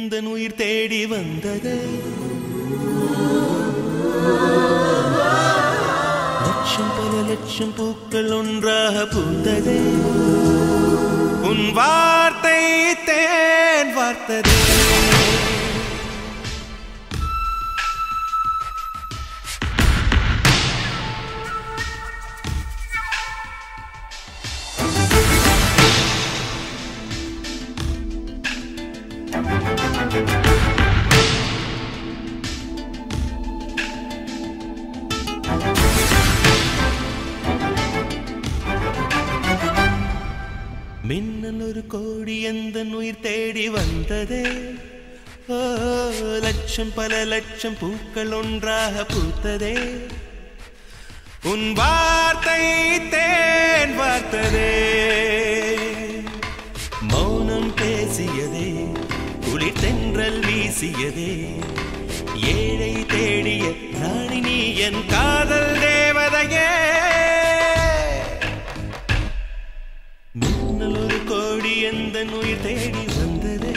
எந்த உயிர் தேடி வந்தது லட்சம் பல லட்சம் பூக்கள் ஒன்றாக பூத்ததே உன் வார்த்தை தேன் வார்த்ததே மின்னல் ஒரு கோடி எந்த உயிர் தேடி வந்ததே ஓ லட்சம் பல லட்சம் பூக்கள் ஒன்றாக பூத்ததே உன் வார்த்தை தேன் வார்த்ததே மௌனம் பேசியதே குளிர் தென்றல் வீசியதே ஏழை தேடிய ராணி நீ என் காதல் தேவதையே மின்னல் ஒரு கோடி எந்த உயிர் தேடி வந்ததே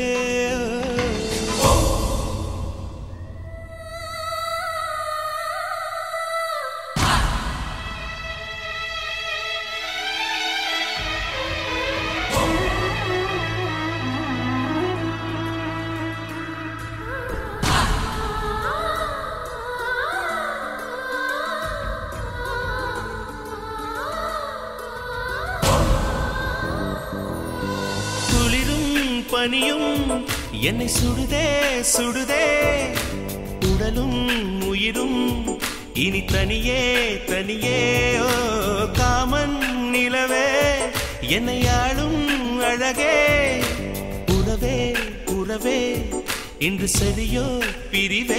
குளிரும் பனியும் என்னை சுடுதே சுடுதே உடலும் உயிரும் இனி தனியே தனியே ஓ காமன் நிலவே என்னை ஆளும் அழகே உறவே உறவே இன்று சரியோ பிரிவே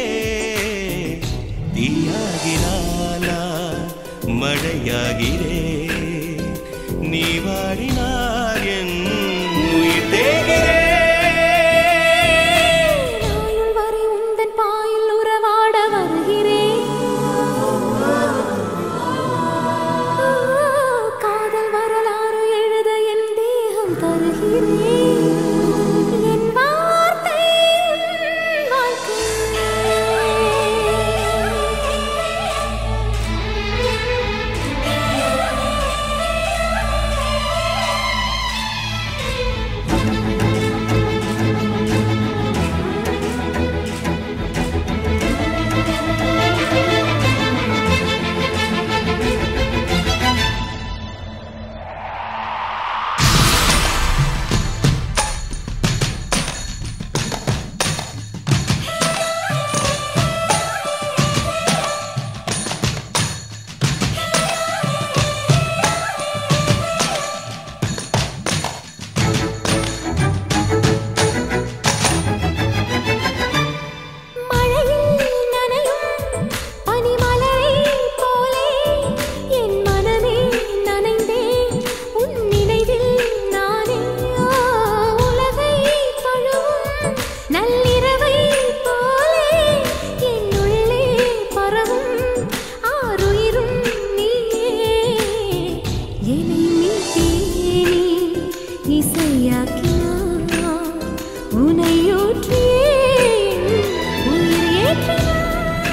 தீயாகினாலா மழையாகிறே நீ வாடினார் என் உயிர் தேகிறே நாயுள் வரை உந்தன் பாயில் உறவாட வருகிறேன் காதல் வரலாறு எழுத என் தேகம் தருகிறேன் என் வார்த்தை உன் வாழ்க்கை மழையில் நனையும் பனிமலரைப் போலே என் மனமே நனைந்தேன் உன் நினைவில் நானே உலகை தழுவும் நள்ளிரவைப் போலே என் உள்ளே பரவும் ஆருயிரும் நீயே என்னை மீட்டேனே இசையாக்கினான் உனையூற்றியே உயிர் ஏற்றினாய்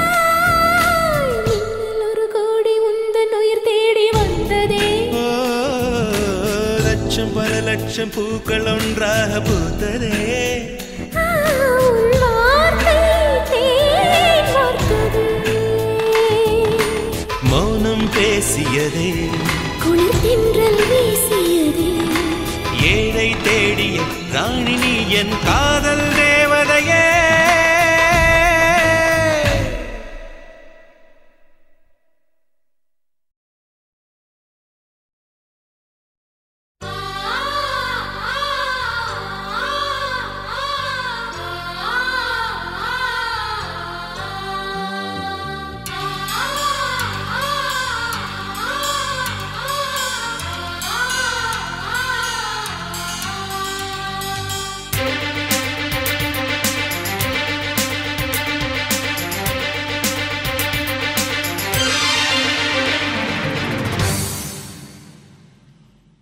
மின்னல் ஒரு கோடி உந்தன் உயிர் தேடி வந்ததே ஓ, லட்சம் பல லட்சம் பூக்கள் ஒன்றாக பூத்ததே ஆ, உன் வார்த்தை தேன் வார்த்தது மௌனம் பேசியதே குளிர் தென்றல் வீசியதே ஏழை தேடிய ராணி நீ என் காதல் தேவதையே ஆ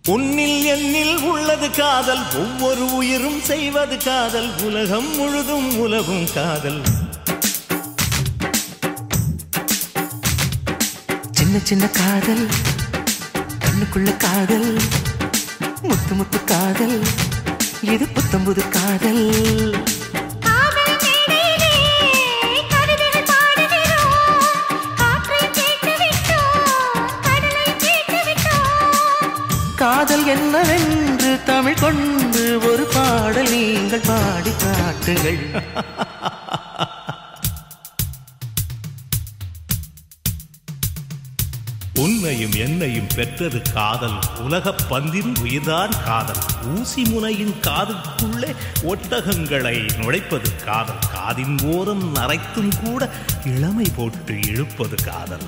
உன்னில் என்னில் உள்ளது காதல் ஒவ்வொரு உயிரும் செய்வது காதல் உலகம் முழுதும் உலகும் காதல் சின்ன சின்ன காதல் கண்ணுக்குள்ள காதல் முத்து முத்து காதல் இது புத்தம்புது காதல் காதல் மேடையிலே கவிதைகள் பாடுகிறோம் காற்றை கேட்டு விட்டோம் கடலை கேட்டு விட்டோம் காதல் என்னவென்று தமிழ் கொண்டு ஒரு பாடல் நீங்கள் பாடி காட்டுங்கள் உன்னையும் என்னையும் பெற்றது காதல் உலகப் பந்தின் உயிர்தான் காதல் ஊசி முனையின் காதுக்குள்ளே ஒட்டகங்களை நுழைப்பது காதல் காதின் ஓரம் நரைத்தும் கூட இளமை போட்டு இழுப்பது காதல்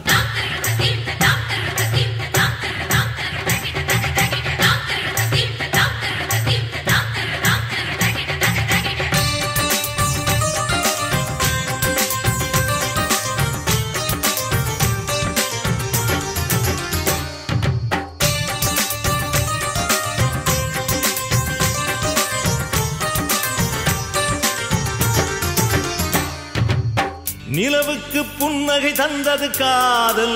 நிலவுக்கு புன்னகை தந்தது காதல்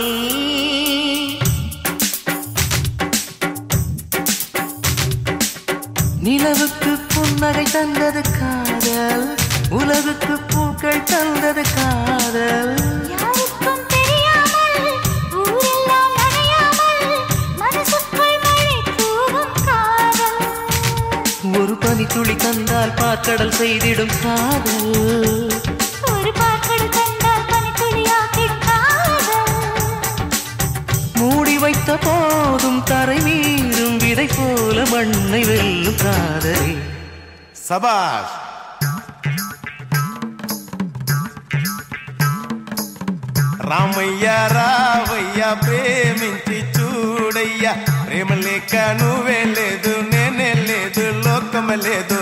நிலவுக்கு புன்னகை தந்தது காதல் உலகுக்கு பூக்கள் தந்தது காதல் யாருக்கும் தெரியாமல் ஊரெல்லாம் நனையாமல் மனசுக்குள் மழை தூவும் காதல் ஒரு பனி துளி தந்தால் பாற்கடல் செய்திடும் காதல் ஒரு பாக்கடு கண்டால் பனித்துளியாக்கிடும் காதல் மூடி வைத்த போதும் தரை மீறும் விதை போல மண்ணை வெல்லும் காதலே சபாஷ் రామయ్య రావయ్య ప్రేమించి చూడయ్య ప్రేమ లేక నువ్వే లేదు నేనే లేదు లోకమే లేదు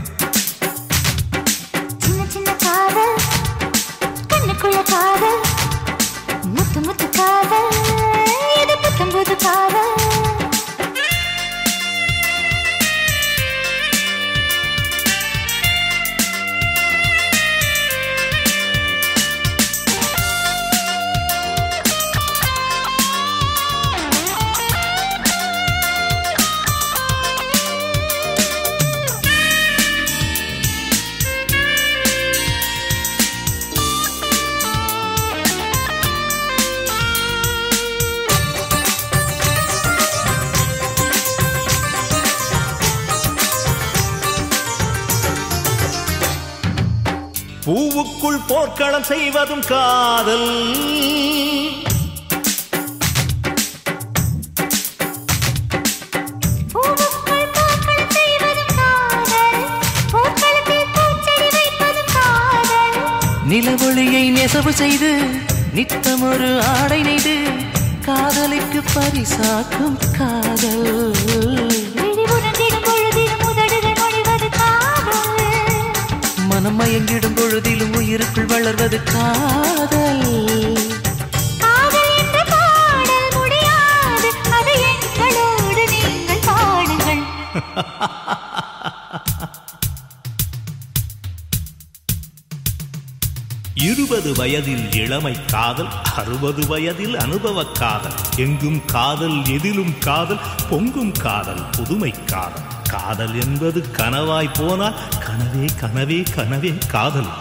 சின்ன சின்ன காதல் கண்ணுக்குள்ள காதல் முத்து முத்து காதல் இது புத்தம் புது காதல் பூவுக்குள் போர்க்களம் செய்வதும் காதல் பூவுக்குள் பூக்கள் செய்வதும் காதல் பூக்களத்தில் பூச்செடி வைப்பதும் காதல் நிலவொளியை நெசவு செய்து நித்தம் ஒரு ஆடை நெய்து காதலுக்கு பரிசாக்கும் காதல் விழி உணர்ந்திடும் பொழுதிலும் உதடுகள் மொழிவது காதல் மனம் மயங்கிடும் பொழுதிலும் உயிருக்குள் வளர்வது காதல் காதல் என்ற பாடல் முடியாது அது எங்களோடு நீங்கள் பாடுங்கள் இருபது வயதில் இளமை காதல் அறுபது வயதில் அனுபவ காதல் எங்கும் காதல் எதிலும் காதல் பொங்கும் காதல் புதுமை காதல் காதல் என்பது கனவாய் போனால் கனவே கனவே கனவே காதல்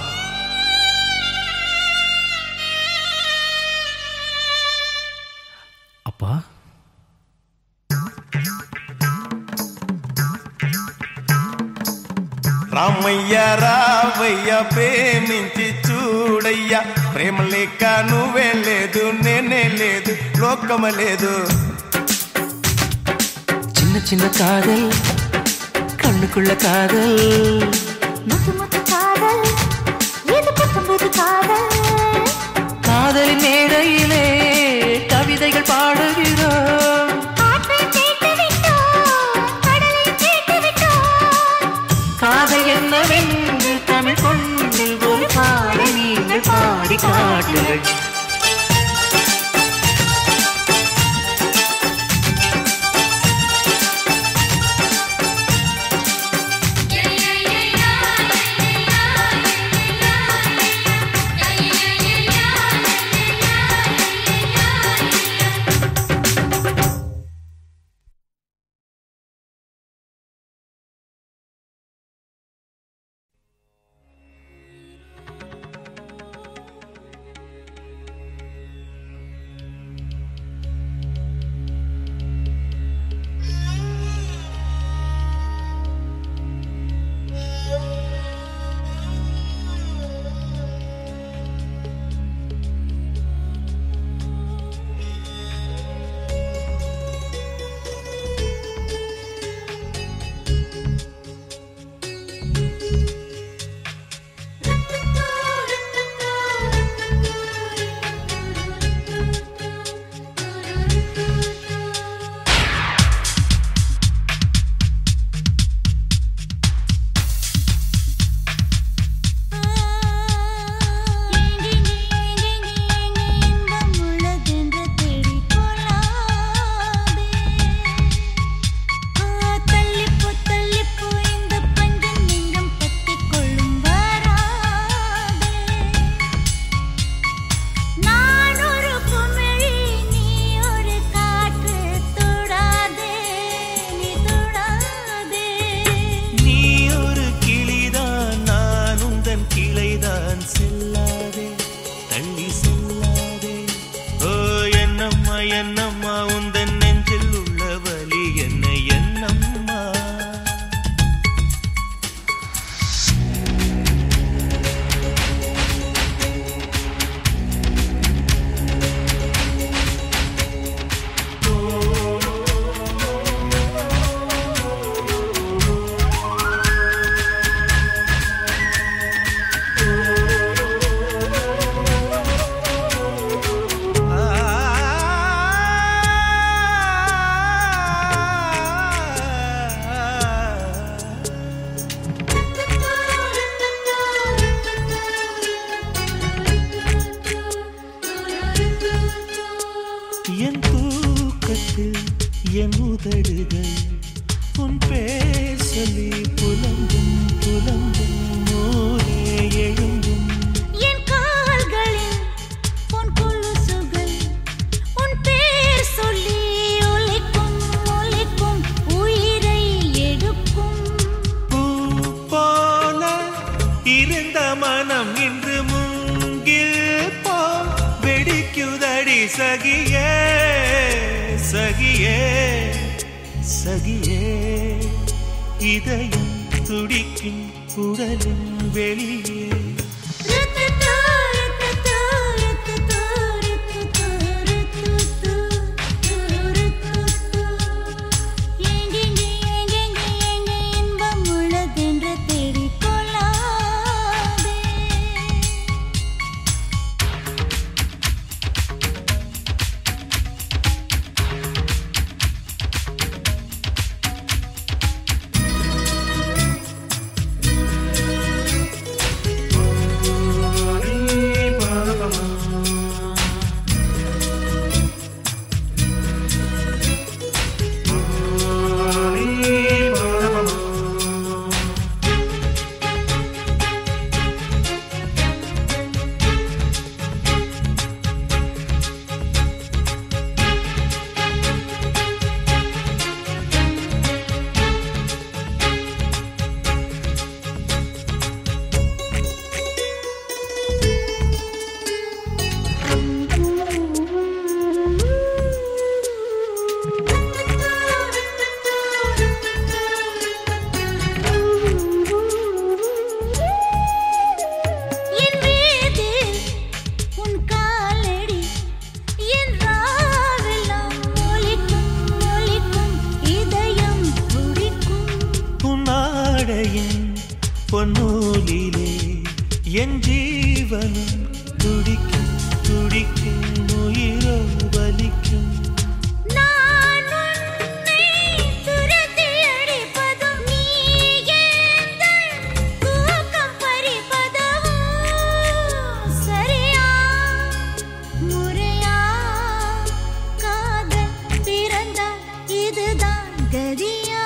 அப்பா రామయ్య రావయ్య ప్రేమించి చూడయ్య ప్రేమ లేక నువ్వే లేదు నేనే లేదు లోకమే లేదు சின்ன சின்ன காதல் கண்ணுக்குள்ள காதல் முத்து முத்து காதல் இது புத்தம் புது காதல் காதலின் மேடையிலே கவிதைகள் பாடுகிறோம் காற்றை கேட்டு விட்டோம் கடலை கேட்டு விட்டோம் காதல் என்னவென்று தமிழ் கொண்டு ஒரு பாடல் நீங்கள் பாடி காட்டுங்கள் தூக்கத்தில் என் உதடுகள் உன் பேர் சொல்லி புலம்பும் புலம்பும் மூலே எழும்பும் என் கால்களில் உன் கொலுசுகள் உன் பேர் சொல்லி ஒலிக்கும் ஒலிக்கும் உயிரை எடுக்கும் பூ போல இருந்த மனம் இன்று மூங்கில் போ வெடிக்குதடி சகியே சகியே சகியே இதயம் துடிக்கும் உடலின் வெளியே ருத்துத்து, ருத்துத்து, ருத்துத்து, ருத்துத்து, ருத்துத்து, ருத்துத்து. எங்கெங்கே, எங்கெங்கே, எங்கே இன்பம் உள்ளதென்று தேடிக் கொள்ளாதே. என் வீதில் உன் காலடி என் ராவெல்லாம் ஒலிக்கும் ஒலிக்கும் இதயம் துடிக்கும் புன்னாடையின் பொன்னூலிலே என் ஜீவனும் துடிக்கும் துடிக்கும் உயிரோ வலிக்கும் நான் உன்னை துரத்தி அடிப்பதும் நீ எந்தன் தூக்கம் பறிப்பதும் சரியா முறையா காதல் பிறந்தால் இதுதான் கதியா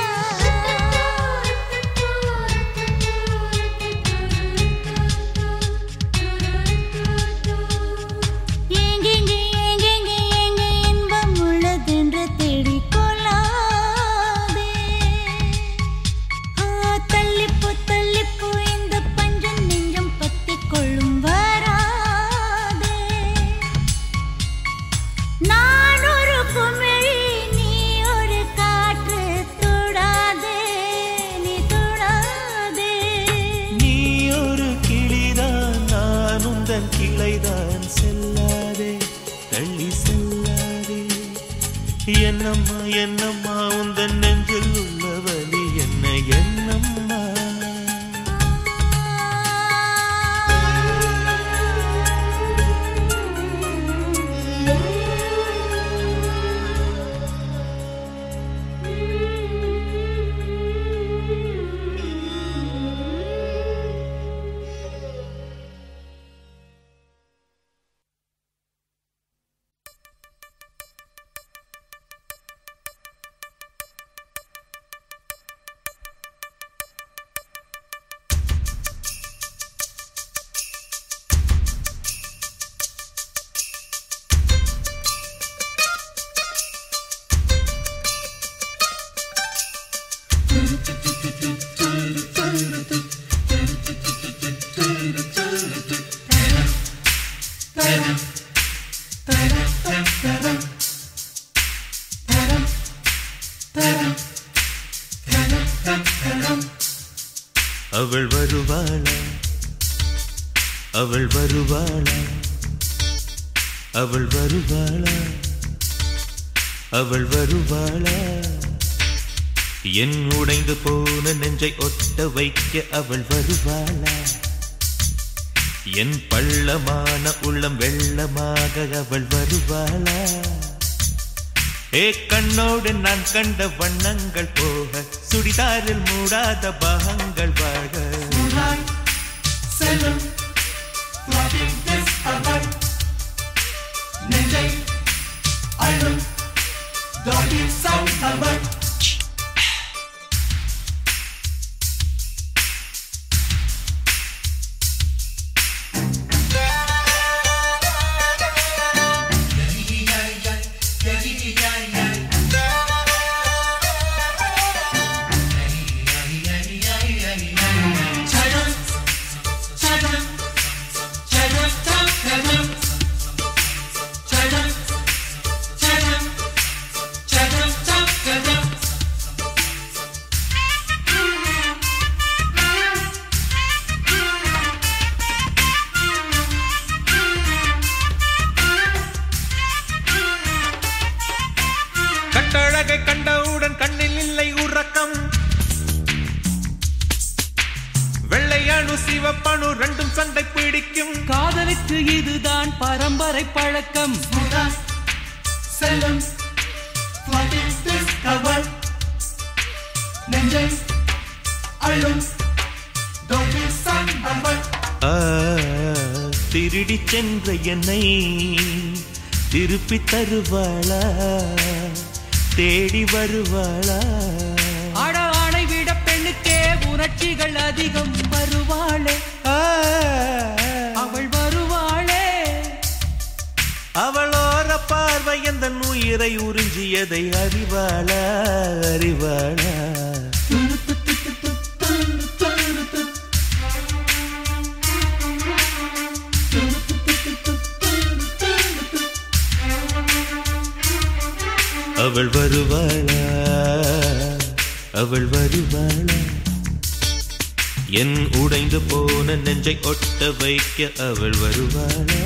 எங்கெங்கே எங்கெங்கே எங்கே இன்பம் உள்ளதென்று தேடிக் கொள்ளாதே ஆ, தள்ளிப்போ தள்ளிப்போ இந்த பஞ்சம் நெஞ்சம் பத்திக் கொள்ளும் வராதே நான் ஒரு குமிழி நீ ஒரு காற்று தொடாதே நீ தொடாதே நீ ஒரு கிளிதான் நான் உந்தன் கிளைதான் செல்லாதே தள்ளி செல்லாதே என்னம்மா என்னம்மா உந்தன் நெஞ்சில் உள்ள வலி என்ன என்னம்மா அவள் வருவாளா அவள் வருவாளா அவள் வருவாளா அவள் வருவாளா என் உடைந்து போன நெஞ்சை ஒட்ட வைக்க அவள் வருவாளா என் பள்ளமான உள்ளம் வெள்ளமாக அவள் வருவாளா ஏ கண்ணோடு நான் கண்ட வண்ணங்கள் போக சுடிதாரில் மூடாத பாகங்கள் வாழ Doggy sound number. கட்டழகை கண்டவுடன் கண்ணில் இல்லை உறக்கம் வெள்ளையணு சிவப்பணு ரெண்டும் சண்டை பிடிக்கும் காதலுக்கு இதுதான் பரம்பரை பழக்கம் செல்லும் flooding discover நெஞ்சை அழும் doggy sound number. ஆ, திருடி சென்ற என்னை திருப்பி தருவாளா தேடி வருவாளா அட ஆணை விட பெண்ணுக்கே உணர்ச்சிகள் அதிகம் வருவாளே ஆ, அவள் வருவாளே அவளோர பார்வை எந்த உயிரை உறிஞ்சியதை அறிவாளா அறிவாளா அவள் வருவாளா அவள் வருவாளா என் உடைந்து போன நெஞ்சை ஒட்ட வைக்க அவள் வருவாளா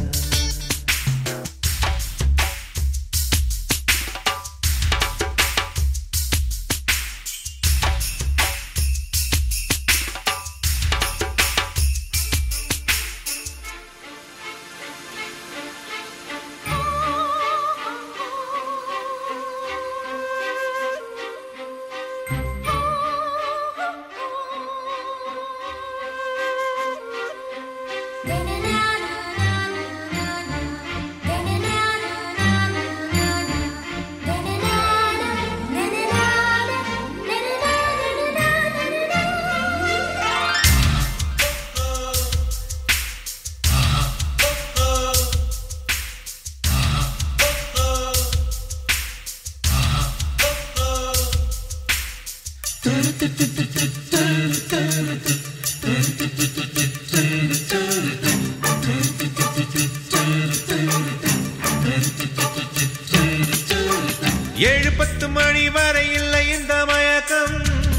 ஏழு பத்து மணி வரை இல்லை இந்த மயக்கம்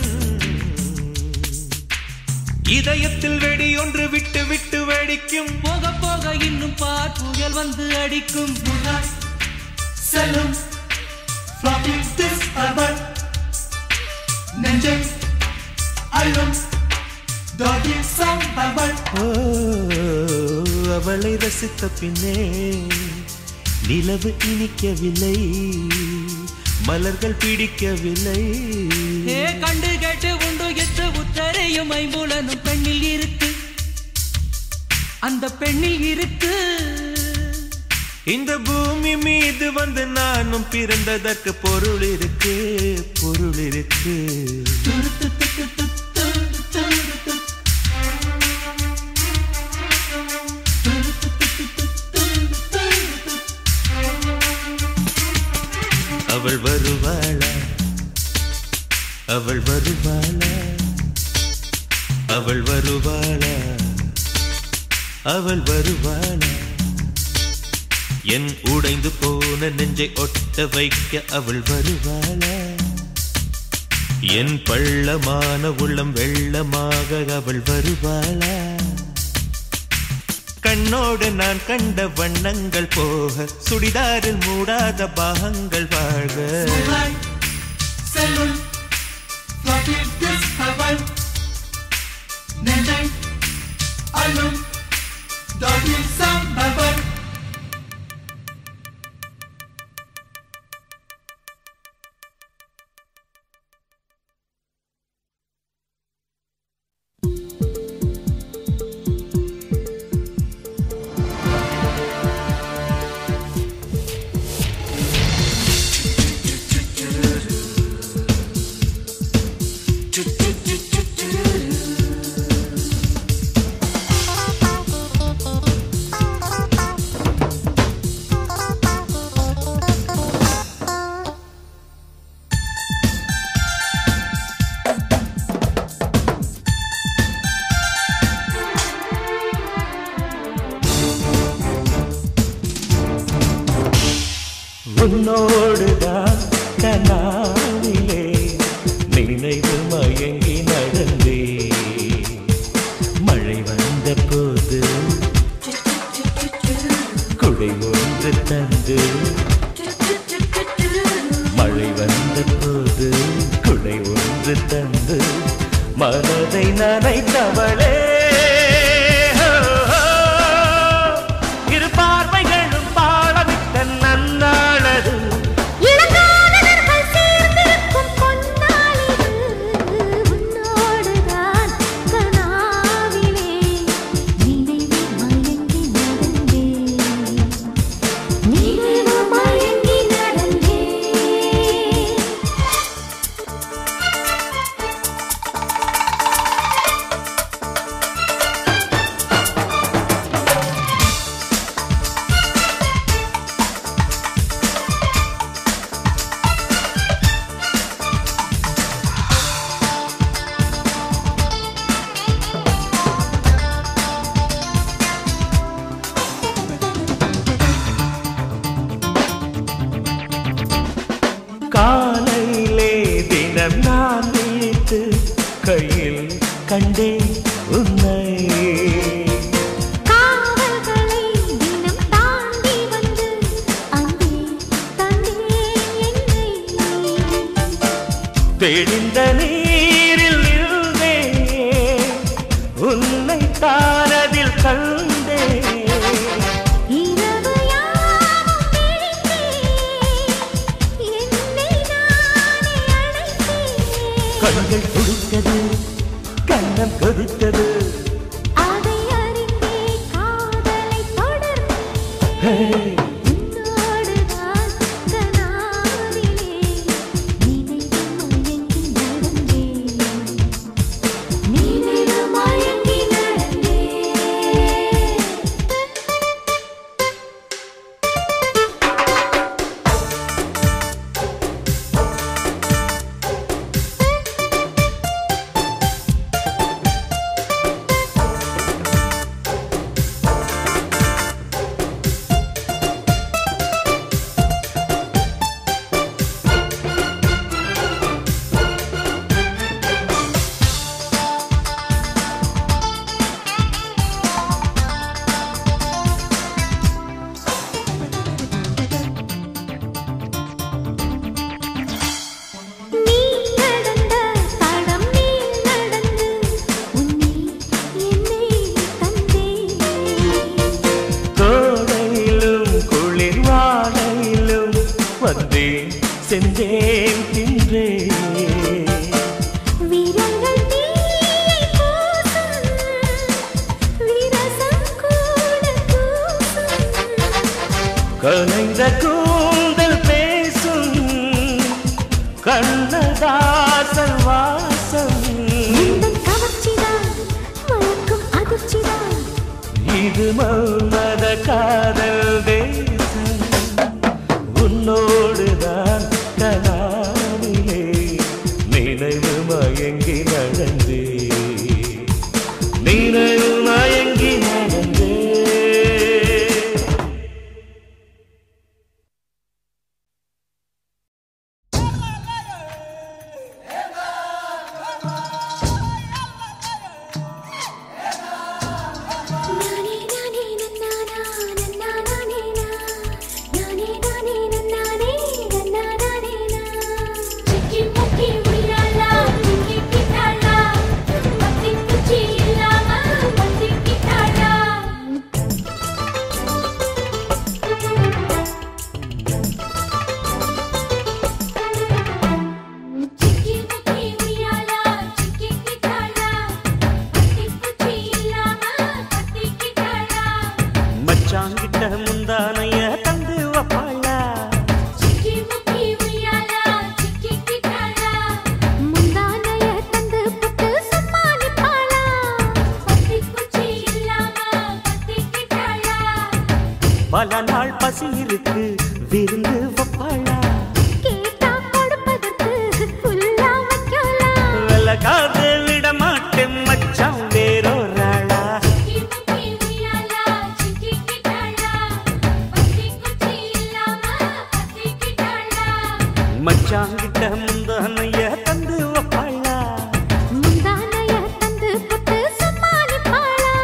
இதயத்தில் வெடி ஒன்று விட்டு விட்டு வெடிக்கும் போக போக இன்னும் பார் புயல் வந்து அடிக்கும் செல்லும் floppy discover நெஞ்சை அழும் doggy sound number. ஓ, அவளை ரசித்த பின்னே நிலவு இனிக்கவில்லை மலர்கள் பிடிக்கவில்லை ஏ கண்டு கேட்டு உண்டு எத்து உத்தரையும் ஐம்புலனும் பெண்ணில் இருக்கு அந்த பெண்ணில் இருக்கு இந்த பூமி மீது வந்து நானும் பிறந்ததற்கு பொருள் இருக்கு பொருள் இருக்கு அவள் வருவாளா அவள் வருவாளா அவள் வருவாளா அவள் வருவாளா என் உடைந்து போன நெஞ்சை ஒட்ட வைக்க அவள் வருவாளா என் பள்ளமான உள்ளம் வெள்ளமாக அவள் வருவாளா கண்ணோடு நான் கண்ட வண்ணங்கள் போக சுடிதாரில் மூடாத பாகங்கள் வாழ்க செல்லும் floppy discover நெஞ்சை அழும் doggy sound number. மழை வந்த போது குடை ஒன்று தந்து மனதை நனைத்தவளே ஹோ, ஹோ. இரு பார்வைகளும் பாடவிட்ட நன்னாளது இளங்காதலர்கள் சேர்ந்திருக்கும் பொன்னாளிது உன்னோடுதான் கனாவிலே நினைவு மயங்கி நடந்தேன் நினைவு மயங்கி நடந்தேன் காலையிலே தினம் நான் வீட்டு கையில் கண்டேன் உன்னை காவல்களை தினம் தாண்டி வந்து அங்கே தந்தேன் என்னை தெளிந்த நீரில் இருந்தே உன்னை தானதில் கண்டே இரவு யாவும் விழித்தேன் என்னை நானே அழைத்தேன் கண்கள் துடித்தது கண்ணம் கொதித்தது அதை அறிந்தே காதலை தொடர்ந்தேன் ஹே, உன்னோடுதான் கனாவிலே நினைவு மயங்கி நடந்தேன் நினைவு மயங்கி நடந்தேன் நீ நடந்த தடம் நீ நடந்து உன்னை என்னை தந்தேன் கோடையிலும் குளிர் வாடையிலும் வந்தேன் சென்றேன் தின்றேன் வீரங்கள் தீயை பூசும் வீரசம் கூட கூசும் கலைந்த கூந்தல் பேசும் கண்ணதாசல் வாசம் உந்தன் கவர்ச்சிதான் மயக்கும் அதிர்ச்சிதான் இது மன்மத காதல் தேசம் உன்னோடுதான் கனாவிலே நினைவு மயங்கி நடந்தே நினைவு மயங்கி நடந்தே நானே நானே நன்னானா நன்னானே நா நானே நானே நன்னானே நன்னானே நா சிக்கி முக்கி உய்யாலா சிக்கி கிட்டாலா மத்தி குச்சி இல்லாம மத்தி கிட்டாலா சிக்கி முக்கி உய்யாலா சிக்கி கிட்டாலா மத்தி குச்சி இல்லாம மத்தி கிட்டாலா மச்சாங்கிட்ட முந்தானைய தந்து வப்பாளா சிக்கி முக்கி உய்யாலா சிக்கி கிட்டாலா முந்தானைய தந்து புட்டு சம்மானிப்பாளா பத்தி குச்சி இல்லாம பத்தி கிட்டாளா பல நாள் பசி இருக்கு விருந்து வப்பாளா கேட்டா கொடுப்பதற்கு புல்லா வைக்கலாம் விலகாது விட மாட்டேன் மச்சான் வேறொராளா சிக்கி முக்கி உய்யாலா சிக்கி கிட்டாளா பத்தி குச்சி இல்லாம பத்தி கிட்டாளா மச்சாங்கிட்ட முந்தானைய தந்து வப்பாளா முந்தானைய தந்து புட்டு சம்மானிப்பாளா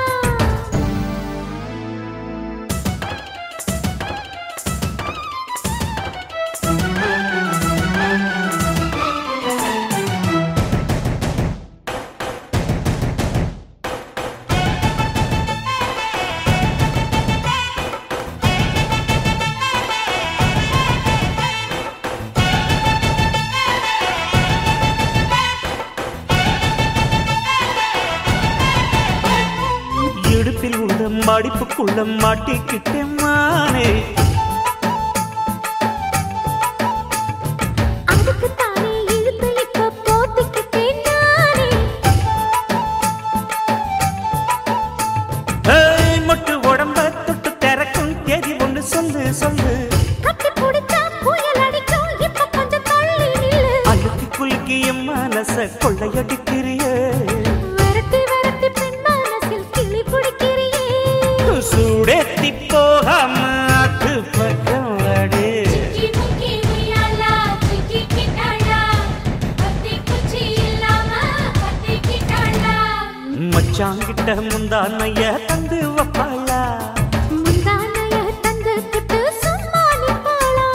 ஆ மடிப்புக்குள்ள மாட்டிக்கிட்டேன் மானே அதுக்கு தானே இழுத்து இப்ப போத்திக்கிட்டேன் நானே ஏய், மொட்டு உடம்ப தொட்டு திறக்கும் தேதி ஒண்ணு சொல்லு சொல்லு கட்டி பிடிச்சா புயல் அடிக்கும் இப்ப கொஞ்சம் தள்ளி நில்லு அழுத்தி குலுக்கி என் மனச கொள்ளையடிக்கிறியே விரட்டி விரட்டி பெண் மனசில் கிளி பிடிக்கிறியே சூடேத்தி போகாம அது பக்கம் வாடு சிக்கி உய்யாலா சிக்கி கிட்டாளா பத்தி குச்சி இல்லாம பத்தி கிட்டாளா மச்சாங்கிட்ட முந்தானைய தந்து வப்பாளா முந்தானைய தந்து கிட்டு சும்மா நிப்பாளா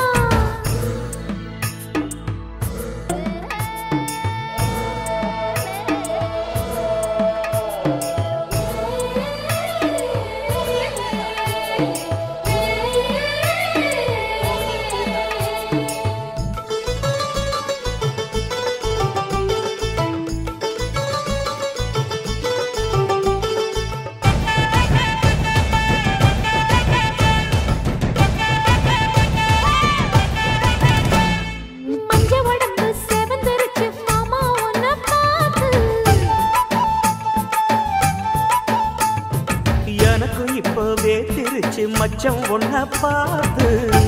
மஞ்ச உடம்பு செவந்திருச்சு மாமா உன்னை பார்த்து எனக்கு இப்பவே திருச்சு மச்சம் ஒன்ன பார்த்து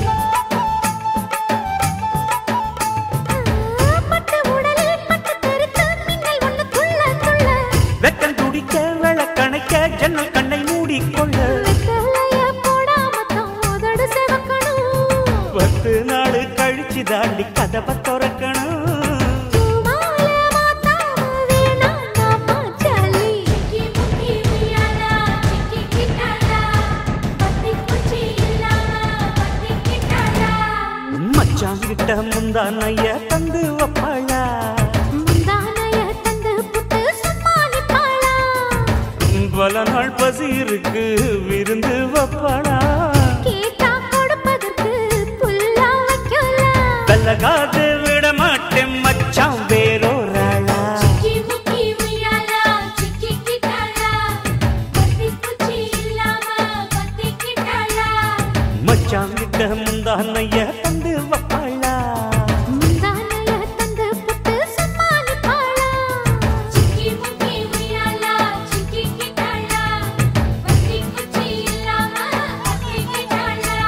பட்டு உடலில் பட்டு தெருத்து மின்னல் ஒண்ணு துள்ள துள்ள வெக்கம் துடிக்க விளக்கணைக்க ஜன்னல் கண்ணை மூடிக்கொள்ள வெத்தலைய போடாம தான் உதடு செவக்கணும் பத்து நாள் கழிச்சு தாண்டி கதவை திறக்கணும் பூமால மாத்தாம வேணாம் நாம ஜாலி சிக்கி முக்கி உய்யாலா சிக்கி கிட்டாளா பத்தி குச்சி இல்லாம பத்தி கிட்டாளா மச்சாங்கிட்ட முந்தானைய தந்து வப்பாளா முந்தானைய தந்து புட்டு சும்மா நிப்பாளா பல நாள் பசி இருக்கு விருந்து வப்பாளா கேட்டா கொடுப்பதற்கு புல்லா வைக்கலாம் கல்லகாது விட மாட்டேன் மச்சான் வேறோராளா சிக்கி முக்கி உய்யாலா சிக்கி கிட்டாளா பத்தி குச்சி இல்லாம பத்தி கிட்டாளா மச்சாங்கிட்ட முந்தானைய தந்து வப்பாளா முந்தானைய தந்து புட்டு சும்மா நிப்பாளா சிக்கி முக்கி உய்யாலா சிக்கி கிட்டாளா பத்தி குச்சி இல்லாம பத்தி கிட்டாளா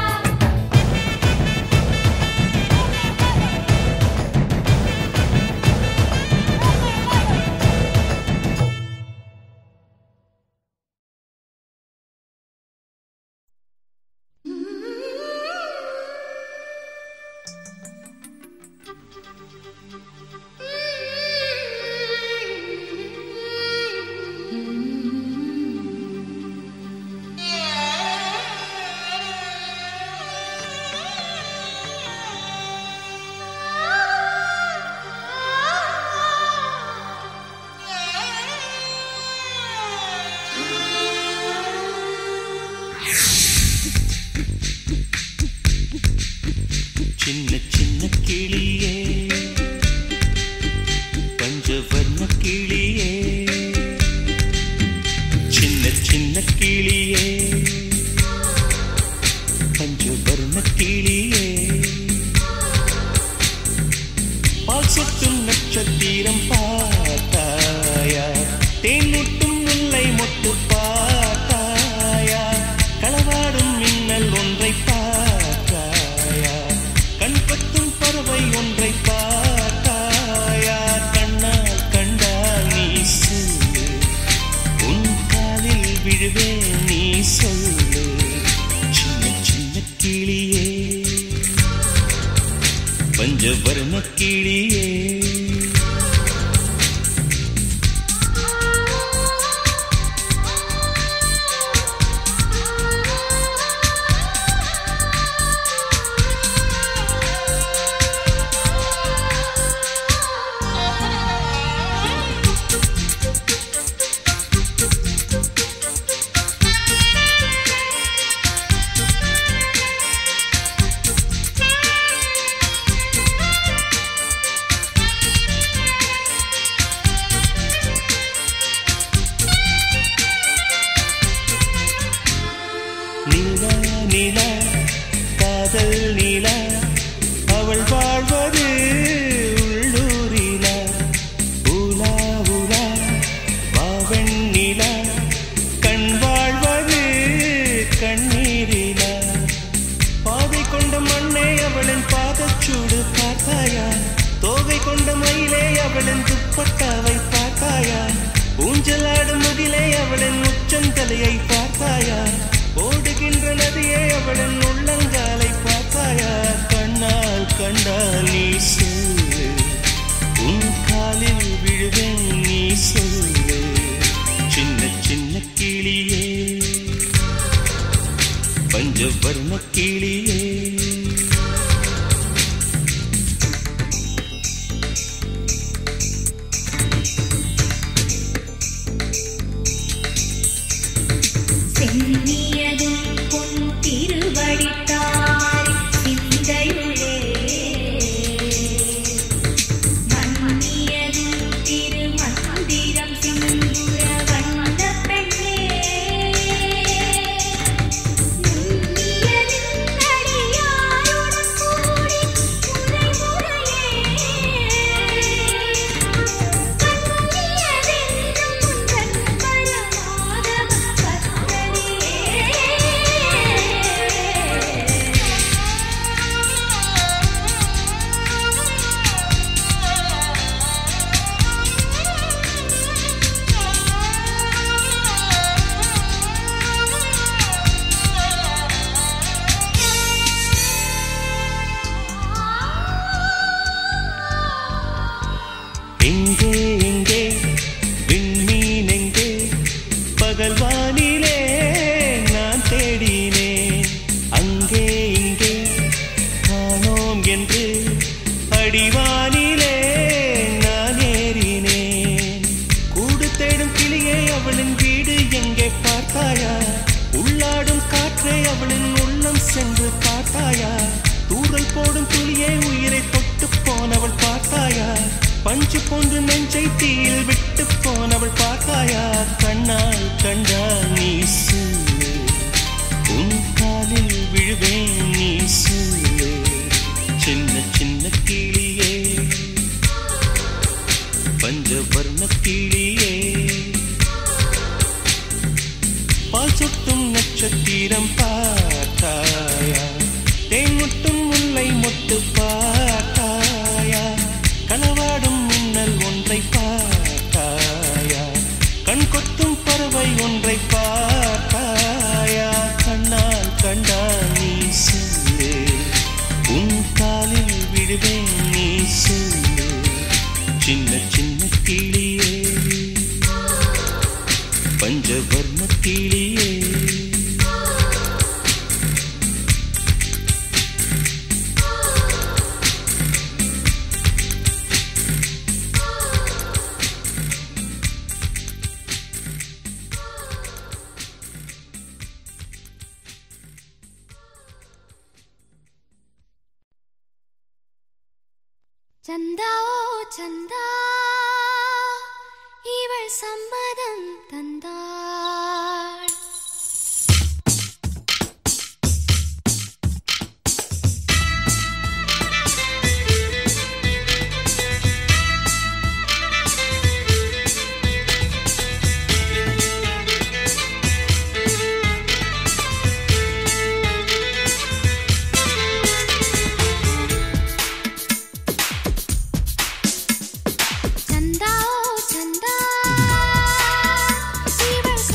சின்ன சின்ன கிளியே பஞ்சவர்ண கிளியே சின்ன சின்ன கிளியே பஞ்சவர்ண கிளியே பால் சொட்டும் நட்சத்திரம் பார்த்தாயா தேன்முட்டும் முல்லை மொட்டு பார்த்தாயா களவாடும் மின்னல் ஒன்றை பார்த்தாயா கண் பத்தும் பறவை ஒன்றை பார்த்தாயா கண்ணால் கண்டால் நீ சொல்லு உன் காலில் விழுவேன் நீ சொல்லு சின்ன சின்ன கிளியே பஞ்சவர்ண கிளியே ஆ அவளின் துப்பட்டாவை பார்த்தாயா ஊஞ்சலாடும் முகிலே அவளின் உச்சந்தலையை பார்த்தாயா ஓடுகின்ற நதியே அவளின் உள்ளங்காலை பார்த்தாயா கண்ணால் கண்டால் நீ சொல்லு உன் காலில் விழுவேன் நீ சொல்லு சின்ன சின்ன கிளியே பஞ்சவர்ண கிளியே சென்னியதும் பொன் திருவடித்தாய் சிந்தையுளே மன்னியதும் திருமந்திரம் சிந்துர வந்த பெண்ணே நுண்ணியதும் அடியாருடன் கூடி முறை முறையே எங்கே எங்கே விண்மீன் எங்கே பகல் வானிலே நான் தேடினேன் அங்கே இங்கே காணோம் என்று அடிவானிலே நான் ஏறினேன் கூடு தேடும் கிளியே அவளின் வீடு எங்கே பார்த்தாயா உள்ளாடும் காற்றே அவளின் உள்ளம் சென்று பார்த்தாயா தூரல் போடும் துளியே உயிரை தொட்டு போனவள் பார்த்தாயா பஞ்சு போன்று நெஞ்சை தீயில் விட்டு போனவள் பார்த்தாயா கண்ணால் கண்டால் நீ சொல்லு உன் காலில் விழுவேன் நீ சொல்லு சின்ன சின்ன கிளியே பஞ்சவர்ண கிளியே பால் சொட்டும் நட்சத்திரம் பார்த்தாயா தேன்முட்டும் முல்லை மொட்டு பார்த்தாயா களவாடும் மின்னல் ஒன்றை பார்த்தாயா கண் கொத்தும் பறவை ஒன்றை பார்த்தாயா கண்ணால் கண்டால் நீ சொல்லு உன் காலில் விடுவேன் நீ சொல்லு சின்ன சின்ன கிளியே பஞ்சவர்ண கிளியே ചന്ദാ ഓ ചന്ദാ ഇവൾ സമ്മതം തന്താൾ ചന്ദാ ഓ ചന്ദാ ഇവൾ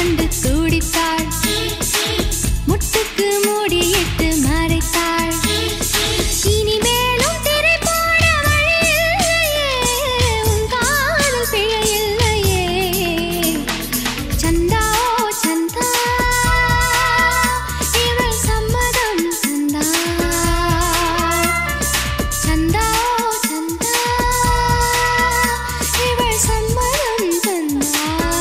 வந்து துடித்தாள் முட்டுக்கு மூடியிட்டு மறைத்தாள் இனிமேலும் திரை போட வழியில்லையே உன் காதல் பிழையில்லையே சந்தா ஓ சந்தா இவள் சம்மதம் சந்தா சந்தா ஓ சந்தா இவள் சம்மதம் சந்தா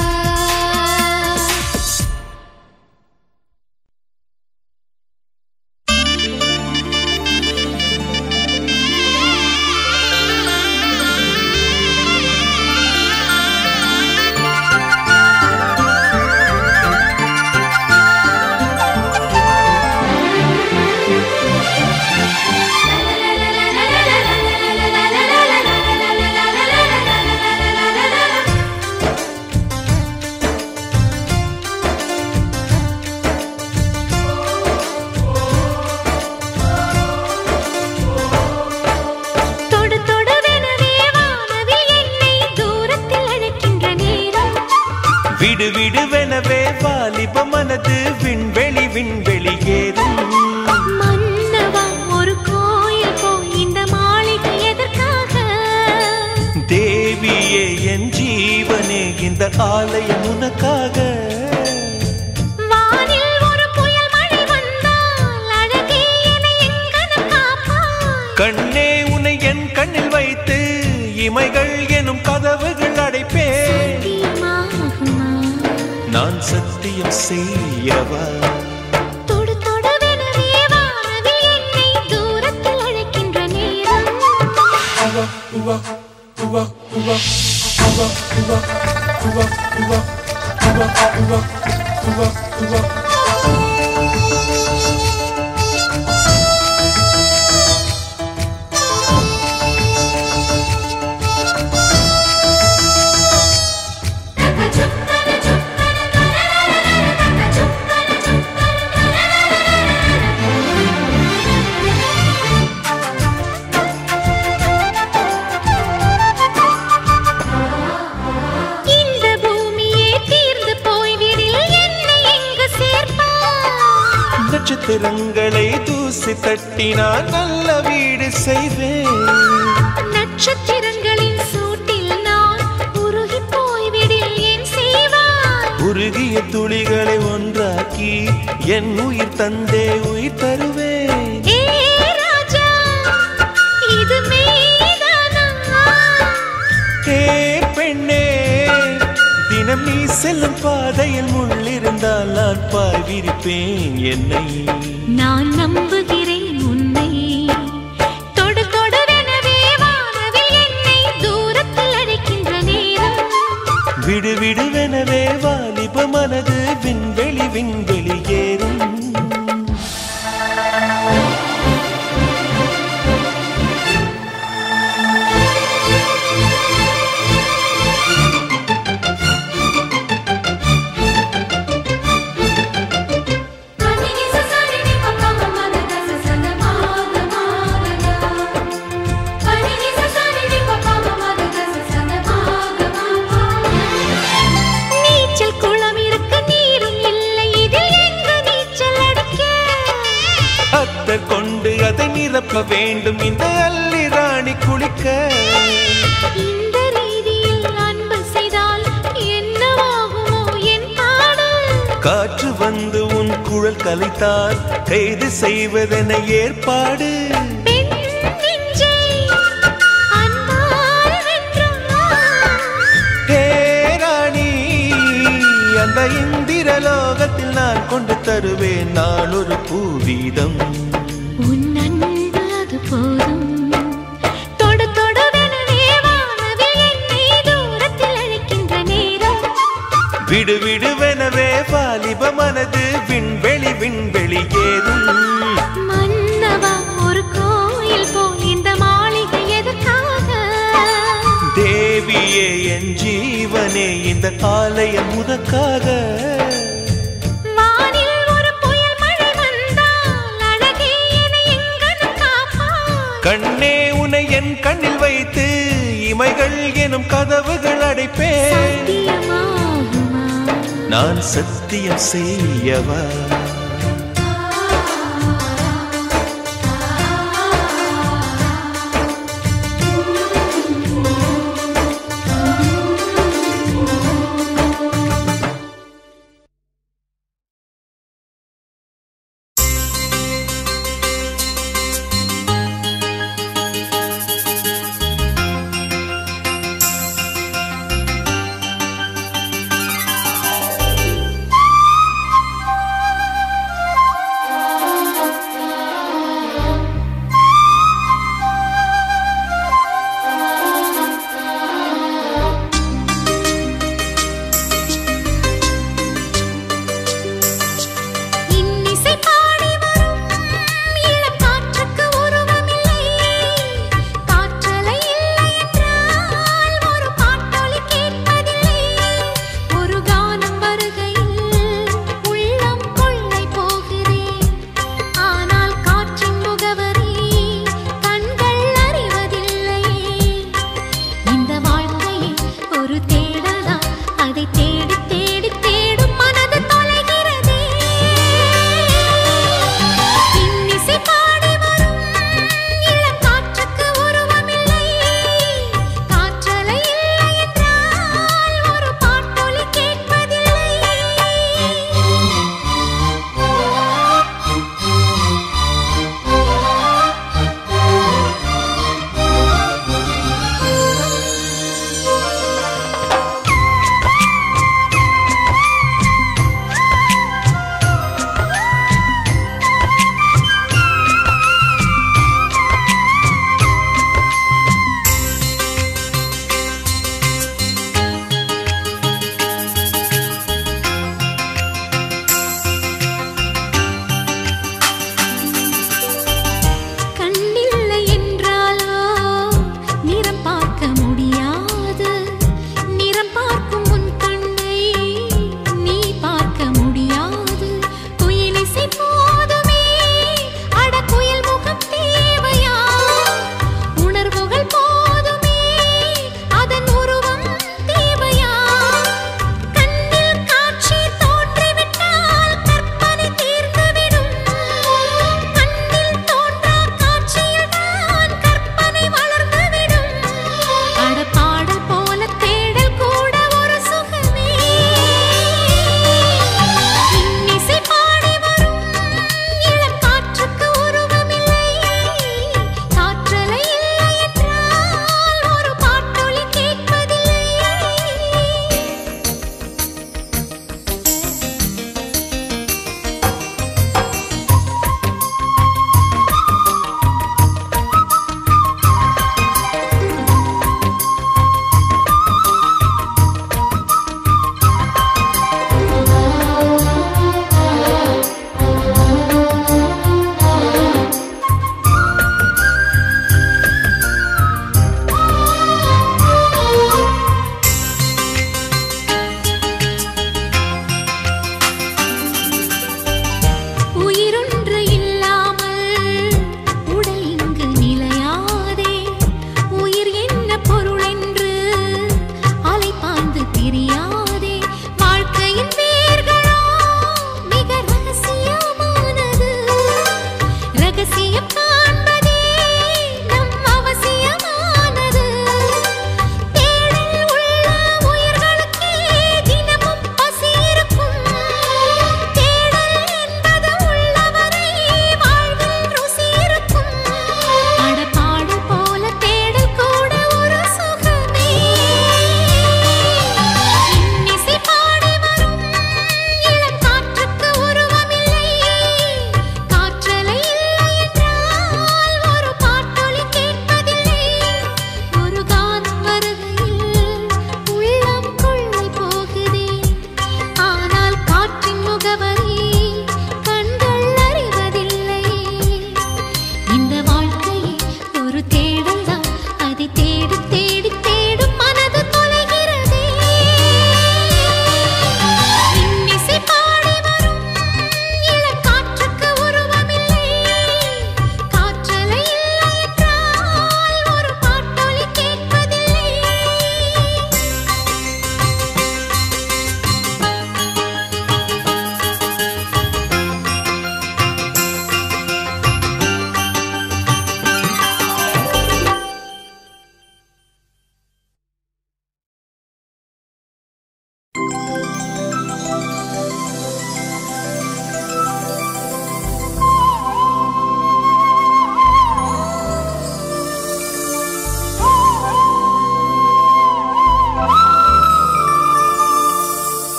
தொடு தொடுவெனவே வானவில் என்னை தூரத்தில் அழைக்கின்ற நேரம் விடு விடுவெனவே வாலிப மனது விண்வெளி விண்வெளி ஏறும் மன்னவா ஒரு கோயில் போய் இந்த மாளிகை எதற்காக தேவியே என் ஜீவனே இந்த ஆலயம் உனக்காக வானில் ஒரு புயல் மழை வந்தால் அழகே என்னை எங்கனம் காப்பாய் கண்ணே உன்னை என் கண்ணில் வைத்து இமைகள் எனும் கதவுகள் அடைப்பேன் தீமாகுமா நான் சத்தியம் செய்யவா தொடு தொடுவெனவே வானவில் என்னை தூரத்தில் அழைக்கின்ற நேரம் இந்த பூமியே தீர்ந்து போய்விடில் என்னை எங்கு சேர்ப்பாய் நட்சத்திரங்களை தூசி தட்டினால் நல்ல வீடு செய்வேன் நட்சத்திரங்களின் சூட்டில் நான் உருகி போய்விடில் என் செய்வாய் உருகிய துளிகளை ஒன்றாக்கி என் உயிர் தந்தே உயிர் தருவேன் ஏ ராஜா இது மெய்தானா ஏ பெண்ணே தினம் நீ செல்லும் பாதையில் முள்ளிருந்தால் நான் பாய் விரிப்பேன் என்னை நான் நம்புகிறேன் உன்னை தொடு தொடுவெனவே வானவில் என்னை தூரத்தில் அழைக்கின்ற நேரம் விடு விடுவெனவே வாலிப மனது விண்வெளி விண்வெளி ஏறும் நீச்சல் குளம் இருக்க நீரும் இல்லை இதில் எங்கு நீச்சல் அடிக்க அத்தர் கொண்டு அதை நிரப்ப வேண்டும் இந்த அல்லி ராணி குளிக்க இந்த ரீதியில் அன்பு செய்தால் என்னவாகுமோ என் பாடல் காற்று வந்து உன் குழல் கலைத்தால் கைது செய்வதென ஏற்பாடு பெண் நெஞ்சை அன்பால் வென்றாய். ஹே ராணி அந்த இந்திர லோகத்தில் நான் கொண்டு தருவேன் நான் ஒரு பூவீதம் உன் அன்பு அது போதும் தொடு தொடுவெனவே வானவில் என்னை தூரத்தில் அழைக்கின்ற நேரம் விடு விடுவெனவே வாலிப மனது விண்வெளி விண்வெளி ஏறும் மன்னவா ஒரு கோயில் போல் இந்த மாளிகை எதற்காக தேவியே என் ஜீவனே இந்த ஆலயம் உனக்காக வானில் ஒரு புயல் மழை வந்தால் அழகே என்னை எங்கனம் காப்பாய் கண்ணே உனை என் கண்ணில் வைத்து இமைகள் எனும் கதவுகள் அடைப்பேன் சாத்தியமாகுமா நான் சத்தியம் செய்யவா ஆ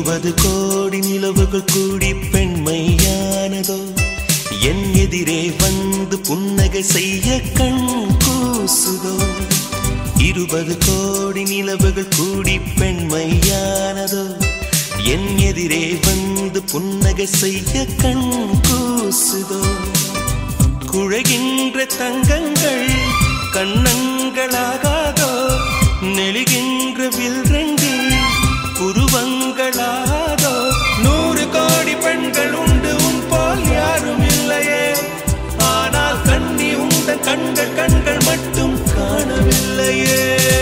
இருபது கோடி நிலவுகள் கூடி பெண்மையானதோ என் எதிரே வந்து புன்னகை செய்ய கண் கூசுதோ இருபது கோடி நிலவுகள் கூடி பெண்மையானதோ என் எதிரே வந்து புன்னகை செய்ய கண் கூசுதோ குழைகின்ற தங்கங்கள் கண்ணங்களாகாதோ நெளிகின்ற வில்ரண்டு புருவங்களாதோ நூறு கோடி பெண்கள் உண்டு உன் போல் யாரும் இல்லையே ஆனால் கண்ணி உந்த கண்கள் கண்கள் மட்டும் காணவில்லையே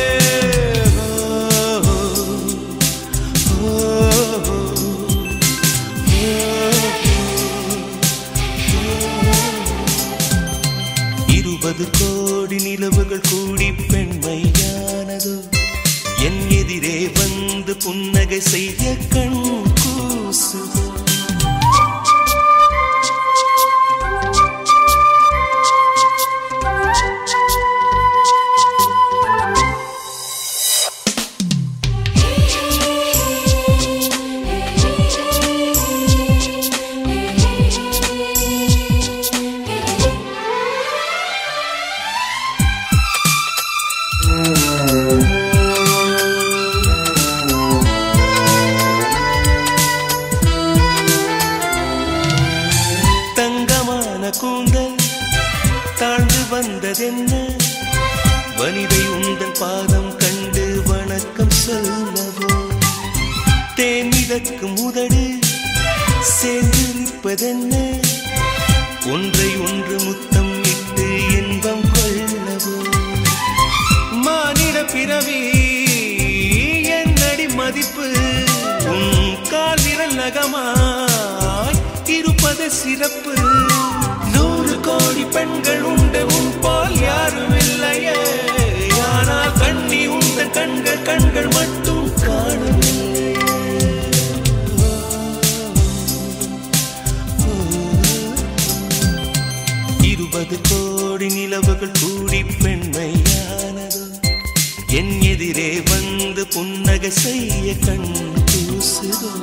ஓ, ஓ, ஓ, இருபது கோடி நிலவுகள் கூடி பெண்மையானதோ என் எதிரே வந்து புன்னகை செய்ய கண் கூசுதோ தங்கமான கூந்தல் தாழ்ந்து வந்ததென்ன வனிதை உந்தன் பாதம் கண்டு வணக்கம் சொல்லவோ தேனிதற்கு முதடு சேர்ந்து நிற்பதென்ன ஒன்றை ஒன்று முத்தம் இட்டு இன்பம் கொள்ளவோ மானிட பிறவி என்னடி மதிப்பு உன் கால் விரல் நகமாய் இருப்பது சிறப்பு நூறு கோடி பெண்கள் உண்டு உன் போல் யாரும் இல்லையே ஆனால் கண்ணி உந்த கண்கள் கண்கள் மட்டும் காணவில்லை இருபது கோடி நிலவுகள் கூடி பெண்மையானதோ என் எதிரே வந்து புன்னகை செய்ய கண் கூசுதோ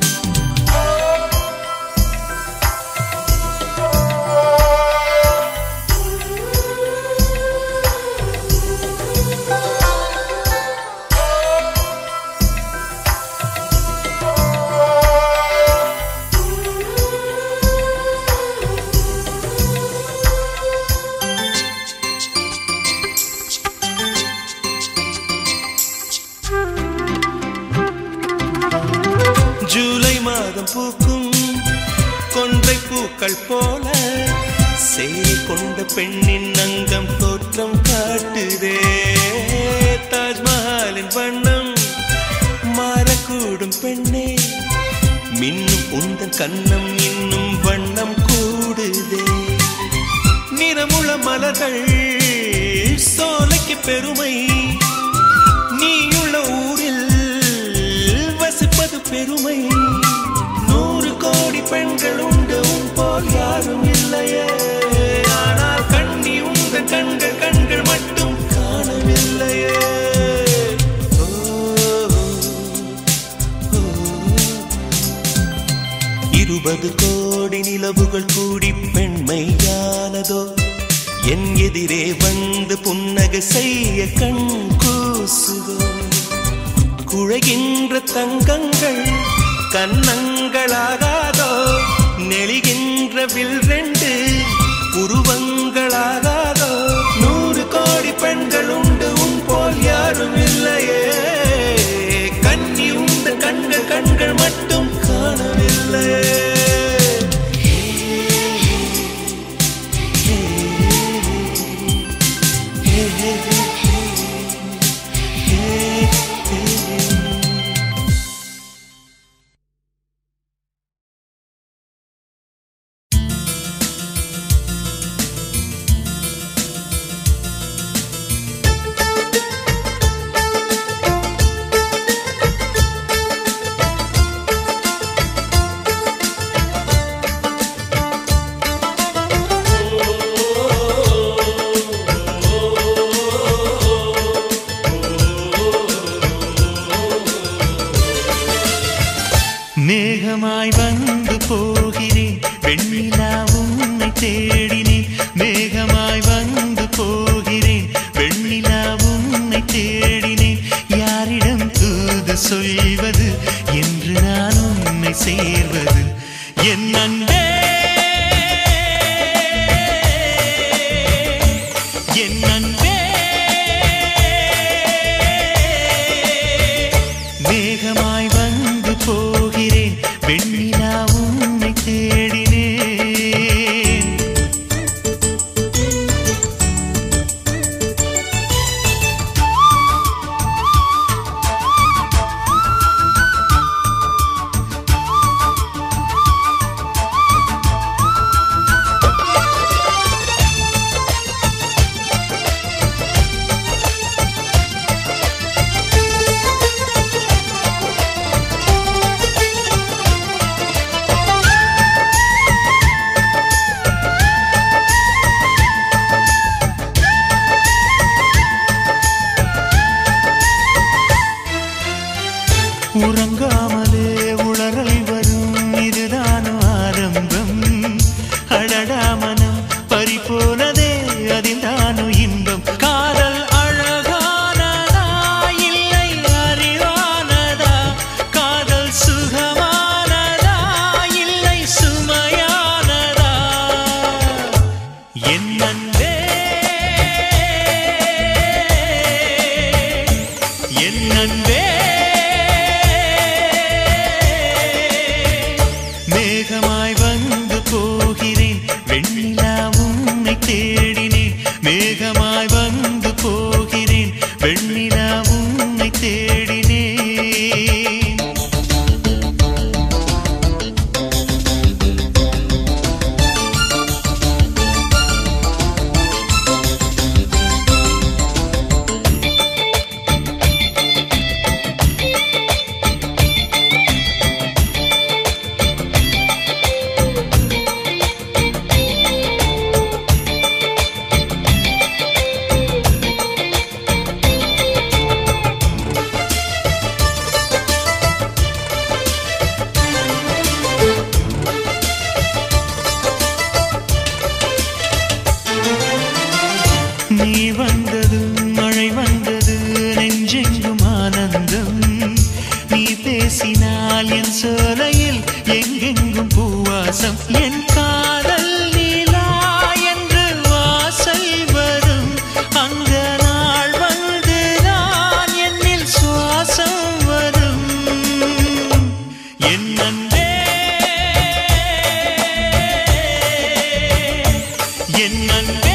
ஜூலை மாதம் பூக்கும் கொன்றை பூக்கள் போல சேரி கொண்ட பெண்ணின் அங்கம் தோற்றம் காட்டுதே தாஜ்மஹாலின் வண்ணம் மாறக்கூடும் பெண்ணே மின்னும் உந்தன் கண்ணம் இன்னும் வண்ணம் கூடுதே நிறமுள மலர்கள் சோலைக்கு பெருமை நீயுள்ள ஊரில் வசிப்பது பெருமை நூறு கோடி பெண்கள் உண்டு உன் போல் யாரும் இல்லையே ஆனால் கண்ணி உந்த கண்கள் கண்கள் மட்டும் காணவில்லையே ஓ, ஓ, இருபது கோடி நிலவுகள் கூடி பெண்மையானதோ என் எதிரே வந்து புன்னகை செய்ய கண் கூசுதோ குழைகின்ற தங்கங்கள் கன்னங்களாகாதோ நெளிகின்ற வில் ரெண்டு உருவங்களாகாதோ நூறு கோடி பெண்கள் உண்டு உன் போல் யாரும் இல்லையே கண்ணி உந்த கண்கள் கண்கள் மட்டும் காணவில்லையே மேகமாய் வந்து போகிறேன் வெண்ணிலா உன்னை தேடினேன் மேகமாய் வந்து போகிறேன் வெண்ணிலா உன்னை தேடினேன் யாரிடம் தூது சொல்வது என்று நான் உன்னை சேர்வது என் அன்பே என் அன்பே மேகமாய் வந்து போகிறேன் வெண்ணிலா உன்னை தேடினேன் உறங்காமலே உளறல் வரும் இதுதான் ஆரம்பம் அடடாமனம் பறிபோனதே அதில் தானு இன்பம் காதல் அழகானதா இல்லை அறிவானதா காதல் சுகமானதா இல்லை சுமையானதா என் அன்பே என் அன்பே மேகமாய் வந்து போகிறேன் வெண்ணிலா உன்னை தேடினேன் மேகமாய் வந்து போகிறேன் வெண்ணிலா உன்னை தேடினேன் நீ வந்தது மழை வந்தது நெஞ்செங்கும் ஆனந்தம் நீ பேசினால் என் சோலையில் எங்கெங்கும் பூவாசம் என் காதல் நீலா என்று வாசல் வரும் அந்த நாள் வந்து நான் என்னில் சுவாசம் வரும் என் அன்பே என் அன்பே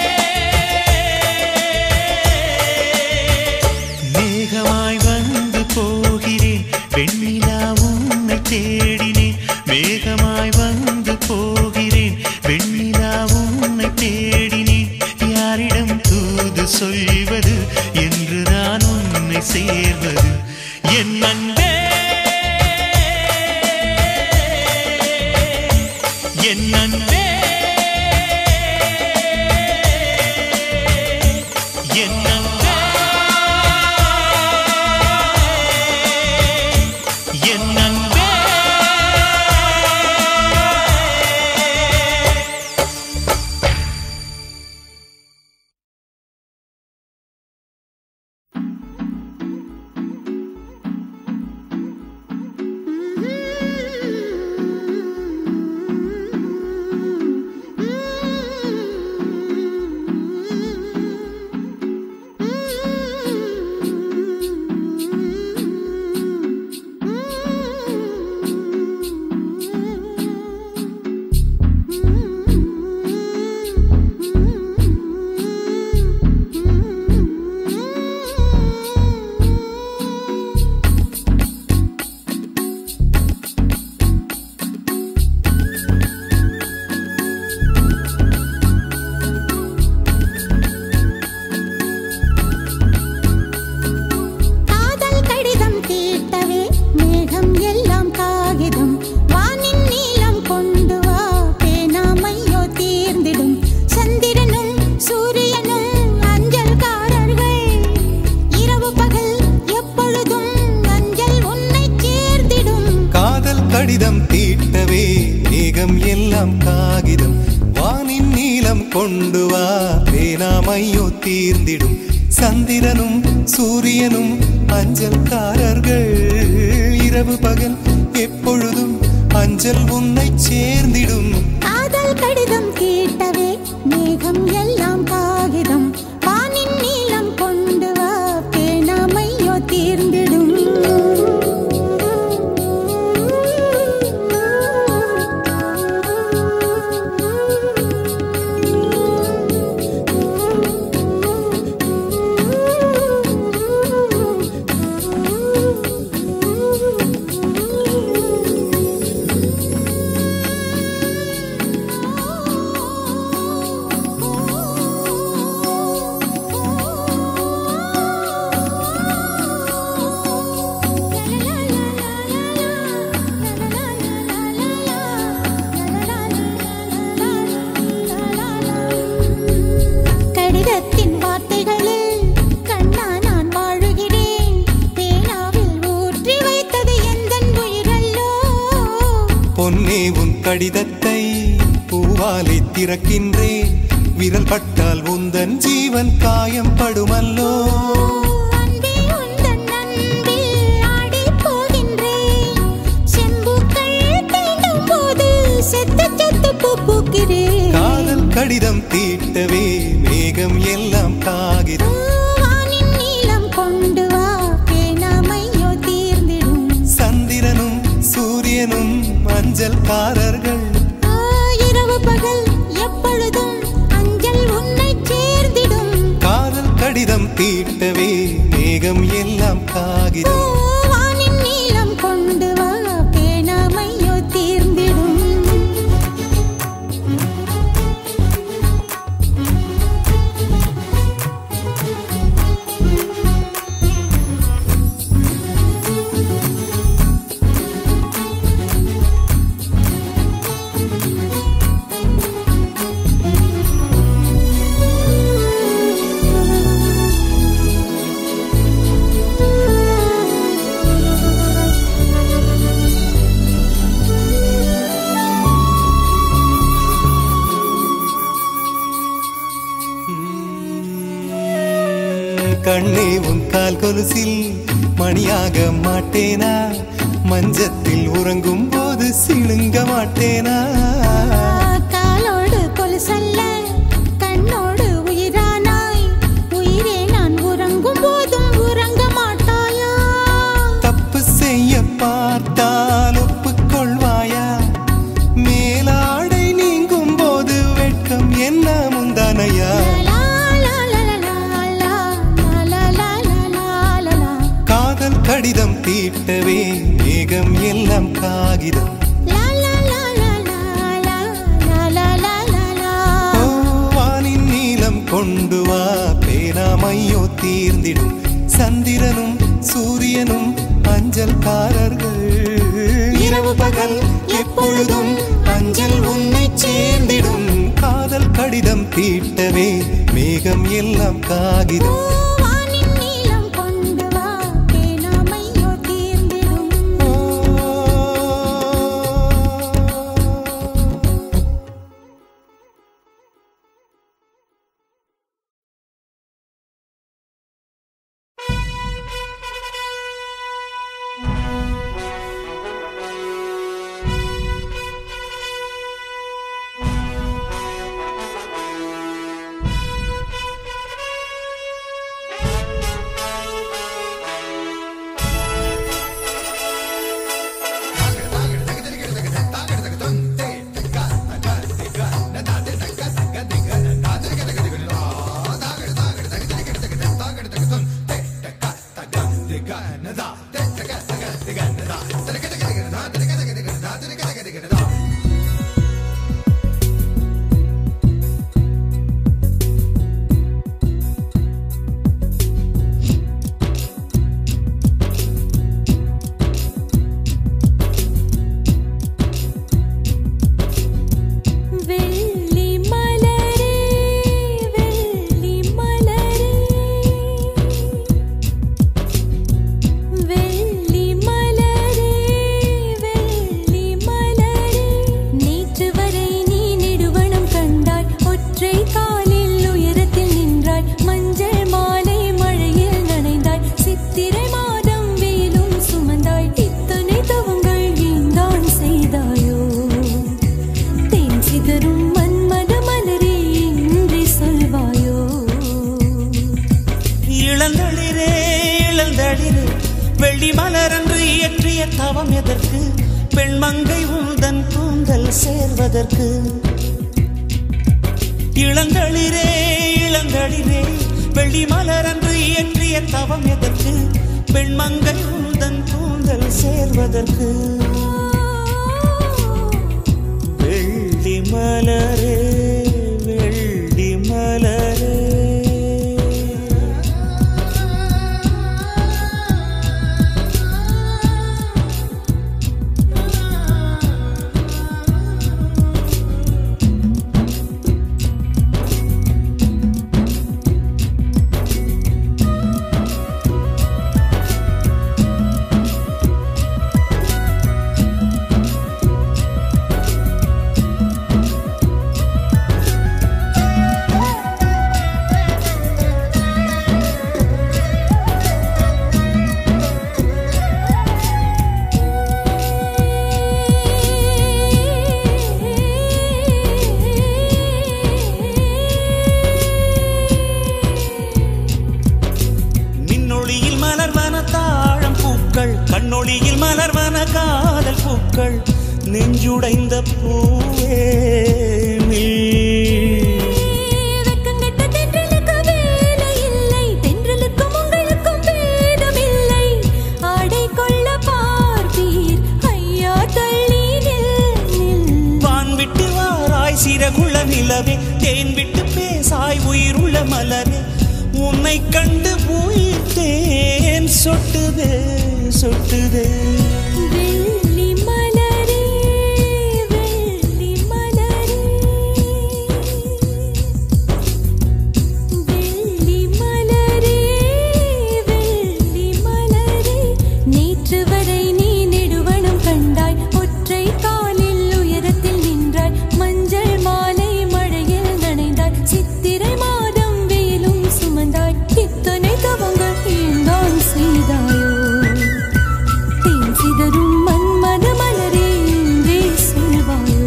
மேகமாய் வந்து போகிறேன் வெண்ணிலா உன்னை தேடினேன் மேகமாய் வந்து போகிறேன் வெண்ணிலா உன்னை தேடினேன் யாரிடம் தூது சொல்வது என்று நான் உன்னை சேர்வது என் அன்பே கடிதம் தீட்டவே மேகம் எல்லாம் காகிதம் வானின் நீலம் கொண்டு வா பேனாமையோ தீர்ந்திடும் சந்திரனும் சூரியனும் அஞ்சல்காரர்கள் இரவு பகல் எப்பொழுதும் அஞ்சல் உன்னை சேர்ந்திடும் காதல் கடிதம் கேட்டவே மேகம் எல்லாம் காகிதம் வானின் நீளம் கொண்டு வா பேணாமையோ தீர்ந்திடும் கடிதத்தின் வார்த்தைகளில் கண்ணா நான் வாழுகிறேன் பேனாவில் ஊற்றி வைத்தது எந்தன் உயிரல்லோ பொன்னே உன் கடிதத்தை பூவாலை திறக்கின்றேன் விரல் பட்டால் உந்தன் ஜீவன் காயம் படுமல்லோ அன்பே உந்தன் அன்பில் ஆடிப் போகின்றேன். செம்புக்கள் தீண்டும் போது செத்து செத்து பூ பூக்கிறேன். காதல் கடிதம் தீட்டவே மேகம் எல்லாம் காகிதம் வானின் நீலம் கொண்டு வா பேணாமையோ தீர்ந்திடும் சந்திரனும் சூரியனும் அஞ்சல்காரர்கள் ஆ, இரவு பகல் எப்பொழுதும் அஞ்சல் உன்னைச் சேர்ந்திடும் காதல் கடிதம் தீட்டவே மேகம் எல்லாம் ஓ, காகிதம் வானின் நீலம் கொண்டு வா பேணாமையோ தீர்ந்திடும் கண்ணே உன் கால் கொலுசில் மணியாக மாட்டேனா மஞ்சத்தில் உறங்கும் போது சிழுங்க மாட்டேனா காலோடு கொலுசல்ல கண்ணோடு உயிரானாய் உயிரே நான் உறங்கும் போதும் உறங்க மாட்டாயா தப்பு செய்ய பார்த்தால் ஒப்புக்கொள்வாயா மேலாடை நீங்கும் போது வெட்கம் என்ன முந்தானையா லா, லா, லா, லா, லா, லா, லா, லா, லா, லா, லா, லா. காதல் கடிதம் தீட்டவே மேகம் எல்லாம் காகிதம் லா, லா, லா, லா, லா, லா, லா, லா, லா, லா, லா. ஓ, வானின் நீலம் கொண்டு வா பேராமையோ தீர்ந்திடும் சந்திரனும் சூரியனும் அஞ்சல்காரர்கள் இரவு பகல் எப்பொழுதும் அஞ்சல் உன்னை சேர்ந்திடும் காதல் கடிதம் தீட்டவே மேகம் எல்லாம் ஓ, காகிதம் வானின் நீலம் கொண்டு வா பேணாமையோ தீர்ந்திடும் தவம் எதற்கு பெண்மங்கை உந்தன் கூந்தல் சேர்வதற்கு இளங்களிரே இளங்களிரே வெள்ளி மலரன்று இயற்றிய தவம் எதற்கு பெண்மங்கை உந்தன் கூந்தல் சேர்வதற்கு வெள்ளி மலரே வெள்ளி மலரே மின்னொளியில் மலர்வன தாழம் பூக்கள் கண்ணொளியில் மலர்வன காதல் பூக்கள் நெஞ்சுடைந்த பூவே நீ. வெக்கங்கெட்ட தென்றலுக்கு வேலை இல்லை தென்றலுக்கும் உங்களுக்கும் பேதமில்லை ஆடை கொள்ள பார்ப்பீர் ஐயா தள்ளி நில் நில் வான் விட்டு வாராய் சிறகுள்ள நிலவே தேன் விட்டு பேசாய் உயிருள்ள மலரே உன்னை கண்டு உயிர் தேன் சொட்டுதே சொட்டுதே வெள்ளி மலரே வெள்ளி மலரே வெள்ளி மலரே வெள்ளி மலரே நேற்று வரை நீ நெடுவனம் கண்டாய் ஒற்றை காலில் உயரத்தில் நின்றாய் மஞ்சள் மாலை மழையில் நனைந்தாய் சித்திரை மாதம் வெயிலும் சுமந்தாய் இத்தனை தவங்கள் ஏந்தான் செய்தாயோ தேன் சிதறும் மன்மத மலரே என்றே சொல்வாயோ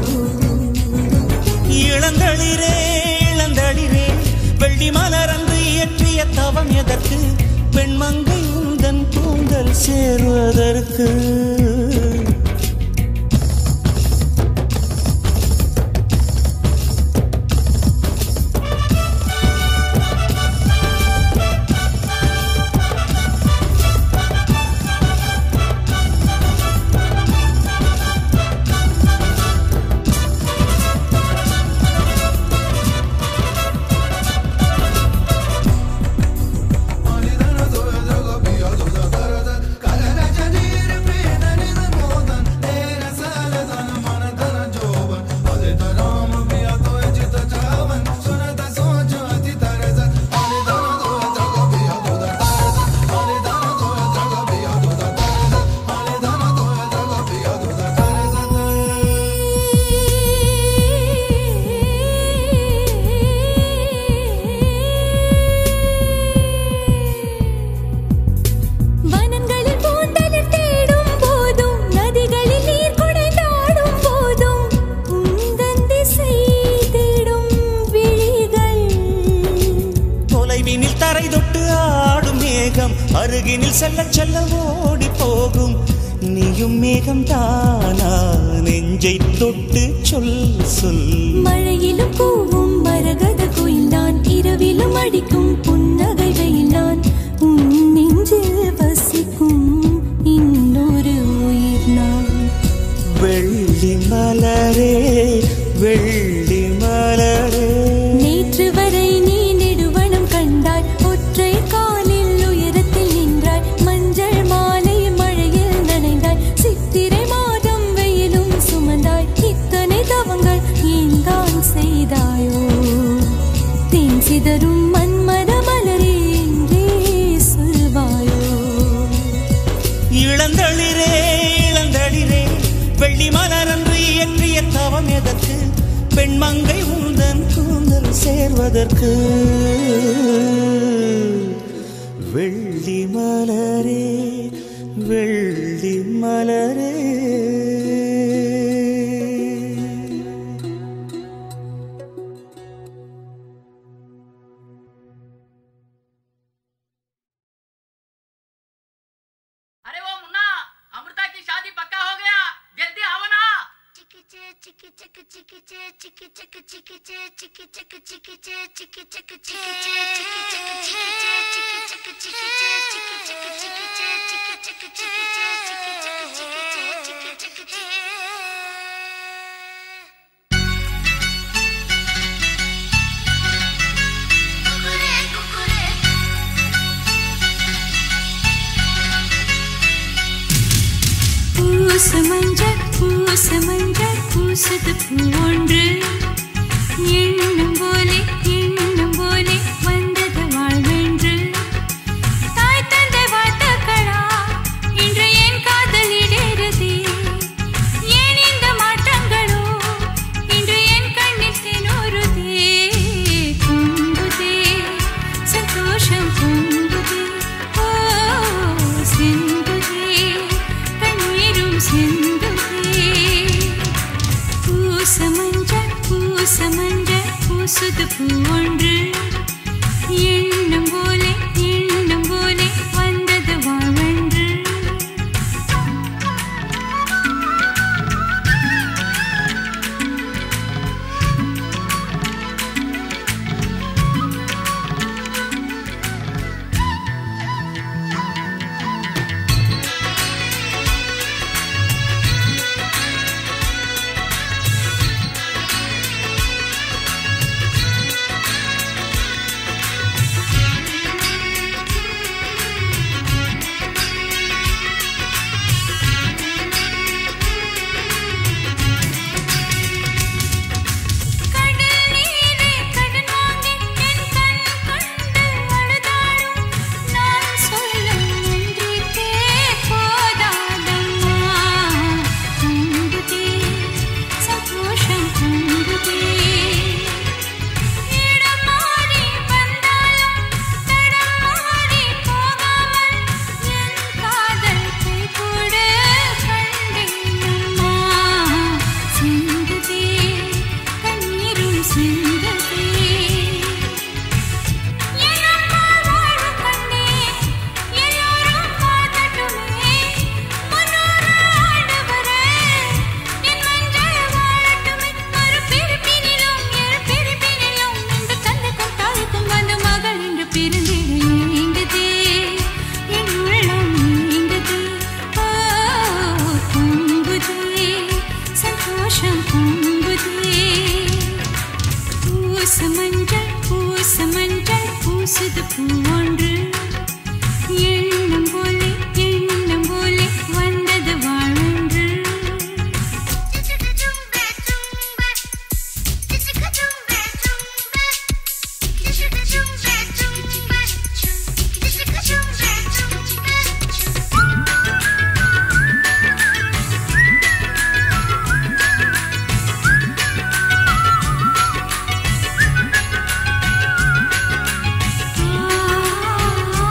இளந்தளிரே இளந்தளிரே வெள்ளி மலரன்று இயற்றிய தவம் எதற்கு பெண்மங்கை உந்தன் கூந்தல் சேர்வதற்கு வனங்களில் பூந்தளிர் தேடும் போதும் நதிகளில் நீர் குடைந்தாடும் போதும் உந்தன் திசை தேடும் விழிகள் தொலைவினில் தரை தொட்டு ஆடும் மேகம் அருகினில் செல்ல செல்ல ஓடி போகும் நீயும் மேகம் தானா நெஞ்சை தொட்டு சொல் சொல் மழையிலும் கூவும் மரகத குயில் நான் இரவிலும் அடிக்கும் புன்னகை வெயில் நான் உன் நெஞ்சில் வசிக்கும் இன்னொரு உயிர் நான் வெள்ளி மலரே வெள்ளி மலரே நேற்று வரை நீ நெடுவனம் கண்டாய் ஒற்றை காலில் உயரத்தில் நின்றாய் மஞ்சள் மாலை மழையில் நனைந்தாய் சித்திரை மாதம் வெயிலும் சுமந்தாய் இத்தனை தவங்கள் ஏன் தான் செய்தாயோ தேன் சிதறும் மன்மத மலரே என்றே சொல்வாயோ இளந்தளிரே இளந்தளிரே வெள்ளி மலரன்று இயற்றிய தவம் எதற்கு பெண்மங்கை உந்தன் கூந்தல் சேர்வதற்கு வெள்ளி மலரே வெள்ளி மலரே अरे वो मुन्ना अमृता की பூசு மஞ்சள் பூசு மஞ்சள் பூசுது பூவொன்று எண்ணம் போலே எண்ணம் போலே வந்தது வாழ்வென்று தாய் தந்தை வாழ்த்துக்களா இன்று என் காதல் இடேறுதே ஏன் இந்த மாற்றங்களோ இன்று என் கண்ணில் தினோருதே பொங்குதே சந்தோஷம் பொங்குதே ஓ சிந்துதே கண்ணீரும் சிந்துதே பூச மஞ்சள் பூச மஞ்சள் பூசுது பூவொன்று எண்ணம் போலே எண்ணம் போலே வந்தது வாழ்வென்று கடல் நீரே கடன் வாங்கி என் கண் கண்டு அழுதாடும் நான் சொல்லும் நன்றிக்கே போதாதம்மா பொங்குதே சந்தோஷம் பொங்குதே இடம் மாறி வந்தாலும் தடம் மாறி போகாமல் என் காதல் கைகூட கண்டேனம்மா சிந்துதே கண்ணீரும் சிந்துதே என்னம்மா வாழ கண்டே எல்லோரும் பார்க்கட்டுமே முன்னூறு ஆண்டவரே என் மஞ்சள் வாழட்டுமே ஒரு பிறப்பினிலும் இரு பிறப்பினிலும் இந்த தந்தைக்கும் தாய்க்கும் வந்த மகள் என்று பிறந்திட நீங்குதே என் உள்ளம் நீங்குதே ஓ பொங்குதே சந்தோஷம் பொங்குதே பூசு மஞ்சள் பூசு மஞ்சள் பூசுது பூவொன்று எண்ணம் போலே எண்ணம் போலே வந்தது வாழ்வென்று ஆ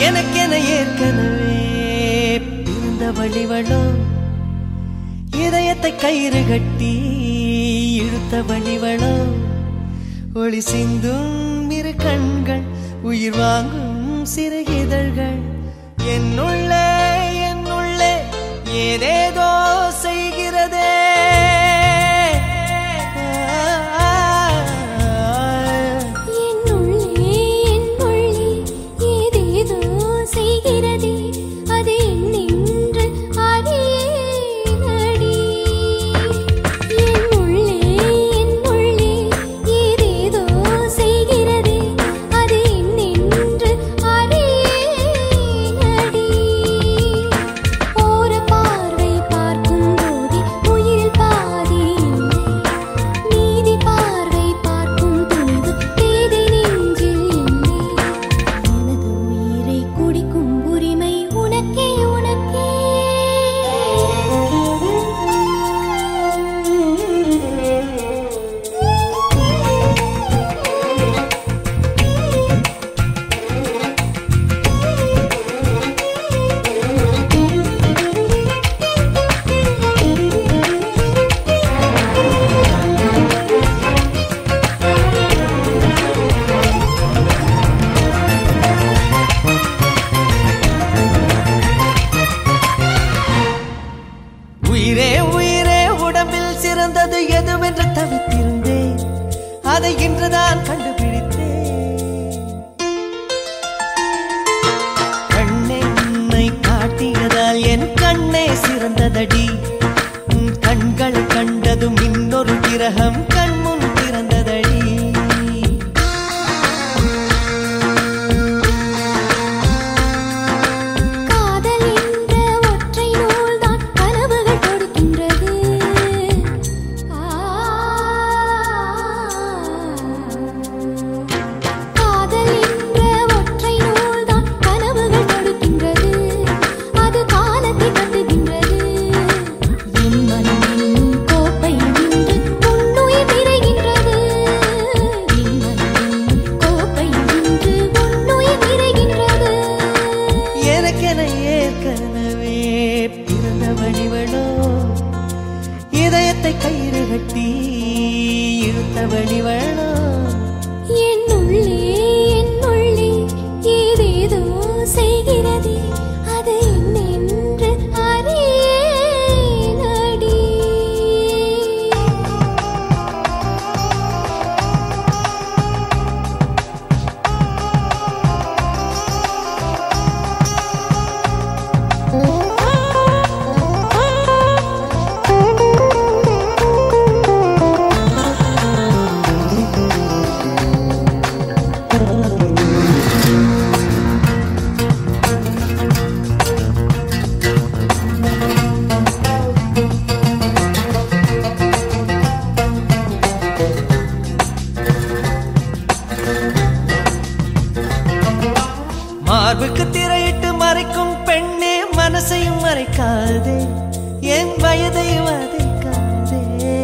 எனக்கென ஏற்கனவே பிறந்த வழிவளோ இதயத்தை கயிறு கட்டி இழுத்த வழிவளோ ஒளி சிந்தும் இரு கண்கள் உயிர் வாங்கும் சிறு இதழ்கள் என்னுள்ளே என்னுள்ளே ஏதேதோ செய்கிறதே என்னுள்ளே என்னுள்ளே ஏதேதோ செய்கிறதே அது என்னென்று அறியேனடி என்னுள்ளே என்னுள்ளே ஏதேதோ செய்கிறதே அது என்னென்று அறியேனடி ஓர பார்வை பார்க்கும் போதே உயிரில் பாதி இல்லை நீதி பார்வை பார்க்கும் துணிவு பேதை நெஞ்சில் இல்லை எனது உயிரை குடிக்கும் உரிமை உனக்கே உனக்கே உயிரே உயிரே உடம்பில் சிறந்தது எதுவென்று தவித்திருந்தேன் அதை இன்றுதான் கண்டுபிடித்தேன் கண்ணென்னை காட்டியதால் என் கண்ணே சிறந்ததடி உன் கண்களை கண்டதும் இன்னொரு கிரகம் கண்முன் பிறந்ததடி காதல் என்ற ஒற்றை நூல்தான் கனவுகள் கொடுக்கின்றது காதல் என்ற ஒற்றை நூல்தான் கனவுகள் கொடுக்கின்றது அது காலத்தை கட்டுகின்றது என் மனம் என்னும் கோப்பை நின்று உன்னுயிர் நிறைகின்றது என் மனம் என்னும் கோப்பை நின்று உன்னுயிர் நிறைகின்றது எனக்கென ஏற்கனவே பிறந்த வழிவளோ இதயத்தை கயிறு கட்டி இழுத்த வழிவளோ என்னுள்ளே என்னுள்ளே ஏதேதோ செய்கிறதே அது என்னென்று அறியேனடி மார்புக்கு திரையிட்டு மறைக்கும் பெண்ணே மனசையும் மறைக்காதே என் வயதை வதைக்காதே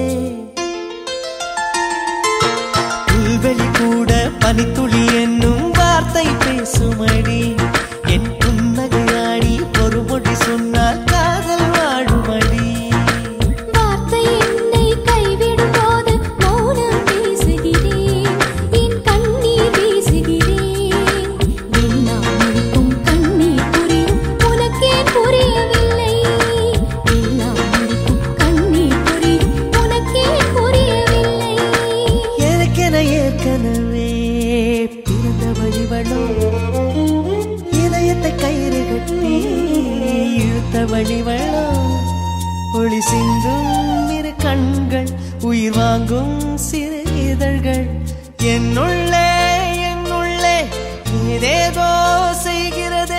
புல்வெளி கூட பனித்துளி என்னும் வார்த்தை பேசுமடி என் புன்னகையாடி ஒரு மொழி சொன்னால் காதல் வாழுமடி வார்த்தை என்னை கைவிடும் போது மௌனம் பேசுகிறேன் என் கண்ணீர் வீசுகிறேன் எல்லாம் முடிக்கும் கண்ணீர் புரியும் உனக்கே புரியவில்லை எல்லாம் முடிக்கும் கண்ணீர் புரியும் உனக்கே புரியவில்லை எனக்கென ஏற்கனவே பிறந்த வழிவளோ இதயத்தை கயிறு கட்டி இழுத்த வழிவளோ ஒளி சிந்தும் இரு கண்கள் உயிர் வாங்கும் சிறு இதழ்கள் என்னுள்ளே என்னுள்ளே ஏதேதோ செய்கிறதே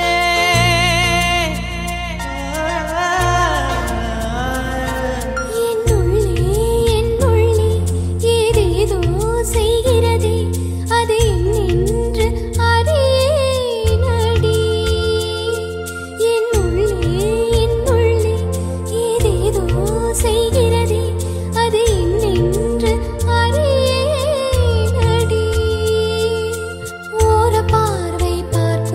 என்னுள்ளே என்னுள்ளே ஏதேதோ செய்கிறதே அது என்னென்று அறியேனடி என்னுள்ளே என்னுள்ளே ஏதேதோ செய்கிறதே அது என்னென்று அறியேனடி ஓர பார்வை பார்க்கும்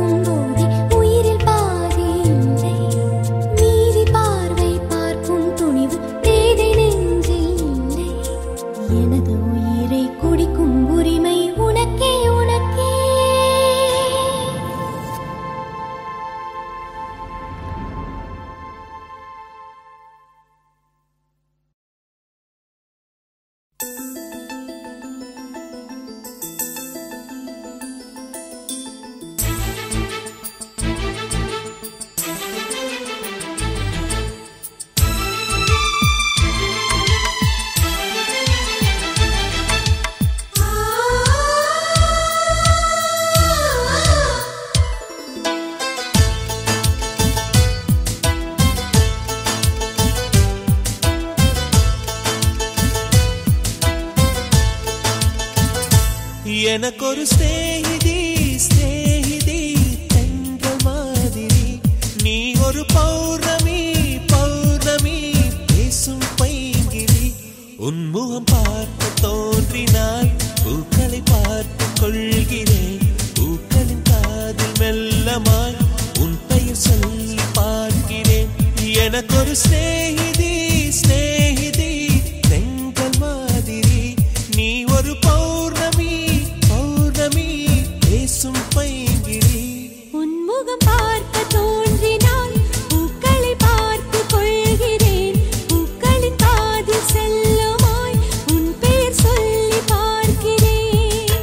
எனக்கொரு ஸ்நேகிதி ஸ்நேகிதி தென்றல் மாதிரி நீ ஒரு பௌர்ணமி பௌர்ணமி பேசும் பைங்கிரி உன்முகம் பார்க்க தோன்றினால் பூக்களை பார்த்து கொள்கிறேன் பூக்களின் காதில் மெல்லமாய் உன் பெயர் சொல்லி பார்க்கிறேன் எனக்கொரு ஸ்நேகிதி ஸ்நேகிதி தென்றல் மாதிரி நீ ஒரு பௌர்ணமி பௌர்ணமி பேசும் பைங்கிரி உன்முகம் பார்க்க தோன்றினால் பூக்களை பார்த்து கொள்கிறேன் பூக்களின் காதில் செல்லுமாய் உன் பெயர் சொல்லி பார்க்கிறேன்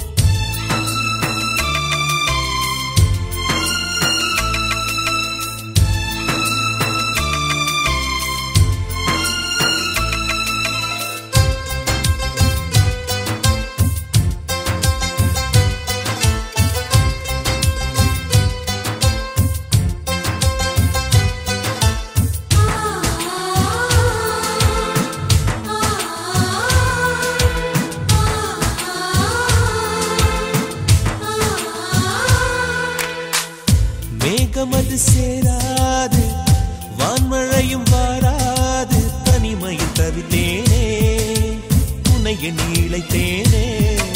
மேகமது சேராது வான்மழையும் வாராது தனிமையில் தவித்தேனே உனைய நீளைத்தேனே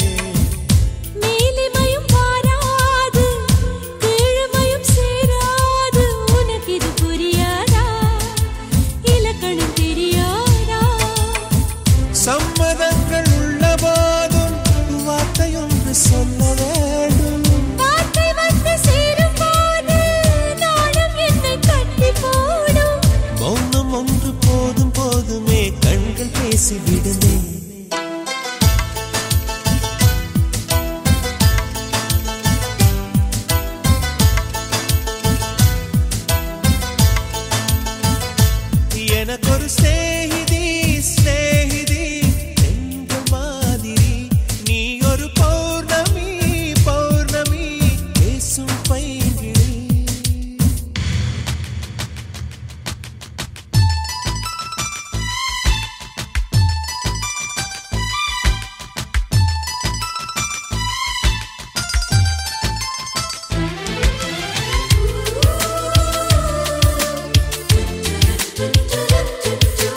மேலிமையும் வாராது கீழ்மையும் சேராது உனக்கு இது புரியாதா இலக்கணம் தெரியாதா சம்மதங்கள் உள்ள போதும் வார்த்தையொன்று சொல்ல வேண்டும் வார்த்தை வந்து சேரும் போது நாணம் என்னை கட்டி போடும் மௌனம் ஒன்று போதும் போதுமே கண்கள் பேசிவிடுமே எனக்கொரு ஸ்நேகிதி ஸ்நேகிதி எங்கள் மாதிரி நீ ஒரு பௌர்ணமி பௌர்ணமி பேசும் பைங்கிழி Thank you.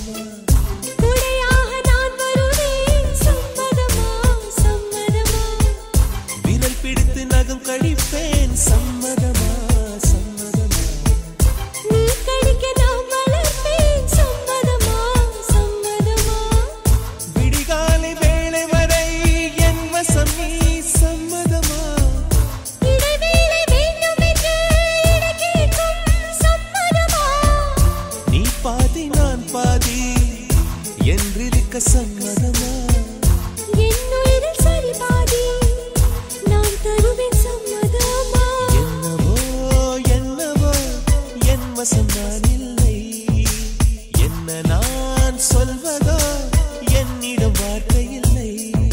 சம்மதமா துணையாக நான் வருவேன் சம்மதமா சம்மதமா விரல் பிடித்து நகம் கடிப்பேன் சம்மதமா சம்மதமா நீ கடிக்க நான் வளர்ப்பேன் சம்மதமா சம்மதமா விடிகாலை வேளை வரை என் வசம் நீ சம்மதமா இடைவேளை வேண்டும் என்று இடைக்கேட்கும் சம்மதமா நீ பாதி நான் பாதி என்றிருக்க சம்மதமா என் உயிரில் சரி பாதி நான் தருவேன் சம்மதமா என்னவோ என்னவோ என் வசம் நான் இல்லை என்ன நான் சொல்வதோ என்னிடம் வார்த்தை இல்லை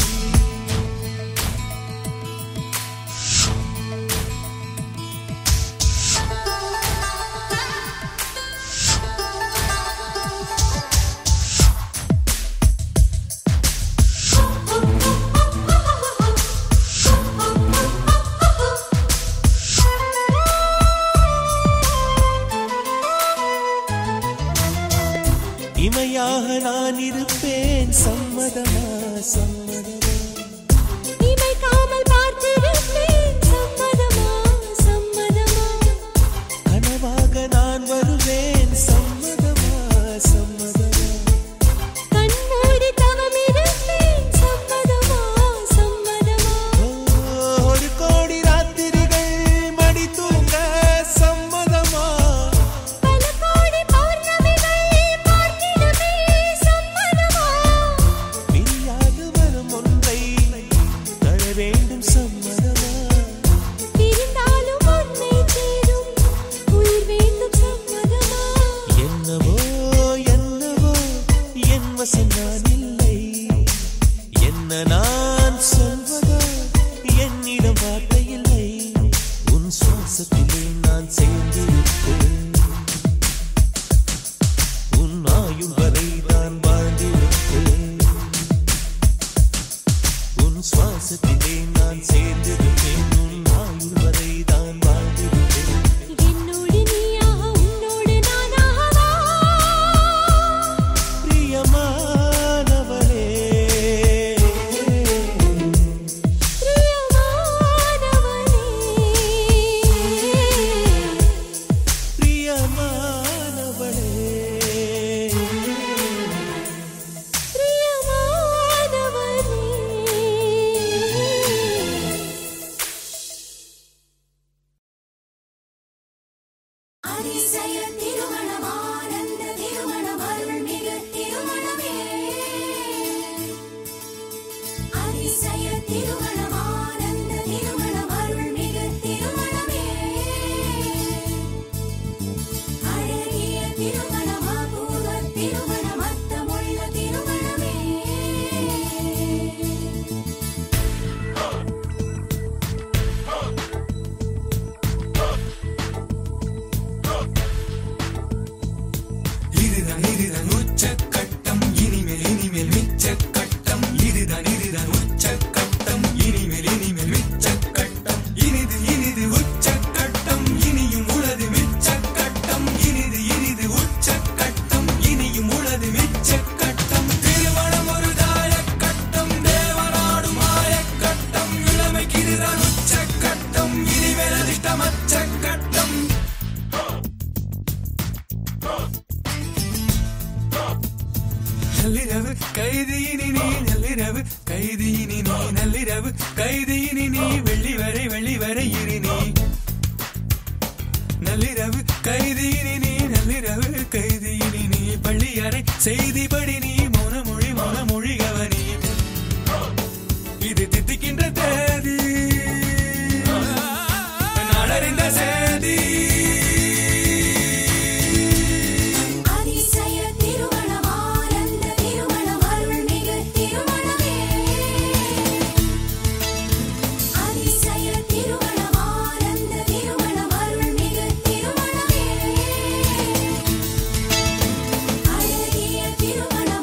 இமையாக நான் இருப்பேன் சம்மதமா சம்மதமா இமைக்காமல் பார்த்திருப்பேன் சம்மதமா சம்மதமா கனவாக நான் வருவேன் சம்மதமா சம்மதமா கண்மூடி தவம் இருப்பேன் சம்மதமா சம்மதமா ஒரு கோடி ராத்திரிகள் மடி தூங்க சம்மதமா பல கோடி பௌர்ணமிகள் பார்த்திடுமே சம்மதமா பிரியாது வரும் ஒன்றை தர வேண்டும் சம்மதமா பிரிந்தாலும் உன்னை சேரும் உயிர் வேண்டும் சம்மதமா என்னவோ என்னவோ என் வசம் நான் இல்லை என்ன நான் சொல்வதோ என்னிடம் வார்த்தை இல்லை உன் சுவாசத்திலே நான் சேர்ந்திருப்பேன் உன் ஆயுள் வரை நான் வாழ்ந்திருப்பேன் உன் சுவாசத்திலே நான் சேர்ந்திருப்பேன் உன் ஆயுள் வரை தான் வாழ்ந்திருப்பேன் என்னோடு நீயாக உன்னோடு நானாகவா பிரியமானவளே பிரியமானவளே பிரியமானவளே பிரியமானவளே அதிசய திருமணம் ஆனந்த திருமணம் அருள்மிகு திருமணமே அதிசய திருமணம் ஆனந்த திருமணம் அருள்மிகு திருமணமே அழகிய திருமணம் அபூர்வ திருமணம் அர்த்தமுள்ள திருமணமே இதுதான் இதுதான் உச்சக்கட்டம் இனிமேல் இனிமேல் மிச்சக்கட்டம் இதுதான் இதுதான் உச்சக்கட்டம் இனிமேல் இனிமேல் மிச்சக்கட்டம் இனிது இனிது உச்சக்கட்டம் இனியும் உளது மிச்சக்கட்டம் இனிது இனிது உச்சக்கட்டம் இனியும் உளது மிச்சக்கட்டம் திருமணம் ஒரு தாயக்கட்டம் தேவனாடும் மாயக்கட்டம் இளமைக்கு இதுதான் உச்சக்கட்டம் இனிமேல் அதிர்ஷ்டம் அச்சக்கட்டம் நள்ளிரவு கைதியினி நீ நள்ளிரவு கைதியினி நீ நள்ளிரவு கைதியினி நீ வெள்ளி வரை வெள்ளி வரை இரு நீ நள்ளிரவு கைதியினி நீ நள்ளிரவு கைதியினி நீ பள்ளி அறை செய்திப்படி நீ மௌனமொழி மௌனமொழி கவனி இது தித்திக்கின்ற தேதி நாடறிந்த சேதி அதிசய திருமணம் ஆனந்த திருமணம் அருள்மிகு திருமணமே அதிசய திருமணம் ஆனந்த திருமணம் அருள்மிகு திருமணமே அழகிய திருமணம்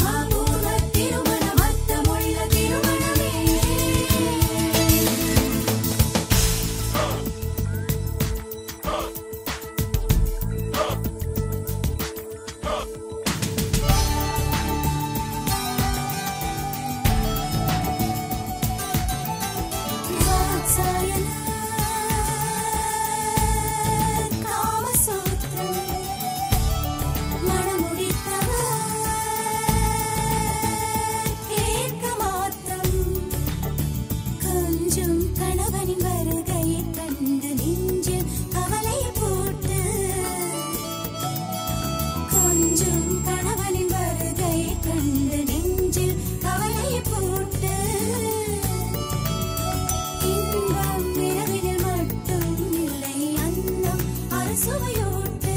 வந்து நெஞ்சில் கவலை போட்டு இன்பம் இரவினில் மட்டும் இல்லை அன்னம் அரசுவையோட்டு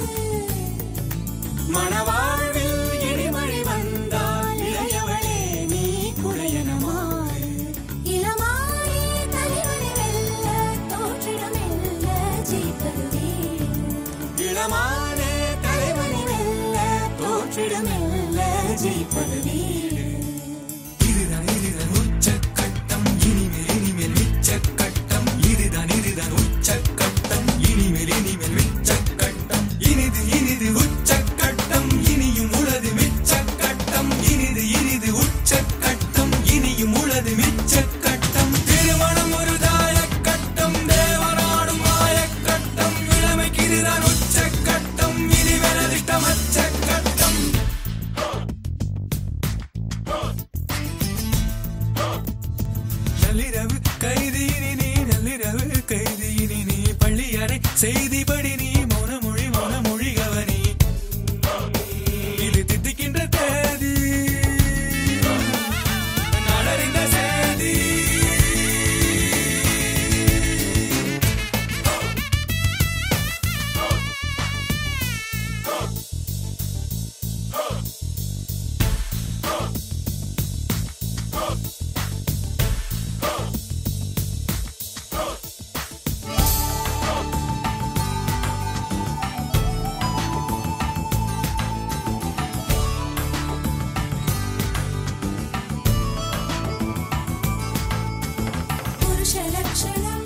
மணவாழ்வில் இடிமழை வந்தால் இளையவளே நீ குறையன மாறு இளமானே தலைவனை வெல்ல தோற்றிடம் வெல்ல ஜெயிப்பது வேறு இளமானே தலைவனை வெல்ல தோற்றிடம் வெல்ல ஜெயிப்பது வீடு இதுதான் இதுதான் உச்சக்கட்டம் இனிமேல் இனிமேல் மிச்சக்கட்டம் இதுதான் இதுதான் உச்சக்கட்டம் இனிமேல் இனிமேல் மிச்சக்கட்டம் இனிது இனிது உச்சக்கட்டம் இனியும் உளது மிச்சக்கட்டம் இனிது இனிது உச்சக்கட்டம் இனியும் உளது மிச்சக்கட்டம் திருமணம் ஒரு தாயக்கட்டம் தேவனாடும் மாயக்கட்டம் இளமைக்கு இதுதான் உச்சக்கட்டம் இனி வெனதிட்டம் அச்சக்கட்டம் நள்ளிரவு கைதியினி நீ நள்ளிரவு கைதியினி நீ பள்ளியறை செய்திபடி நீ மௌனமொழி மௌனமொழி கவனி இது தித்திக்கின்ற தேதி நாடறிந்த செய்தி புருஷ லட்சணம்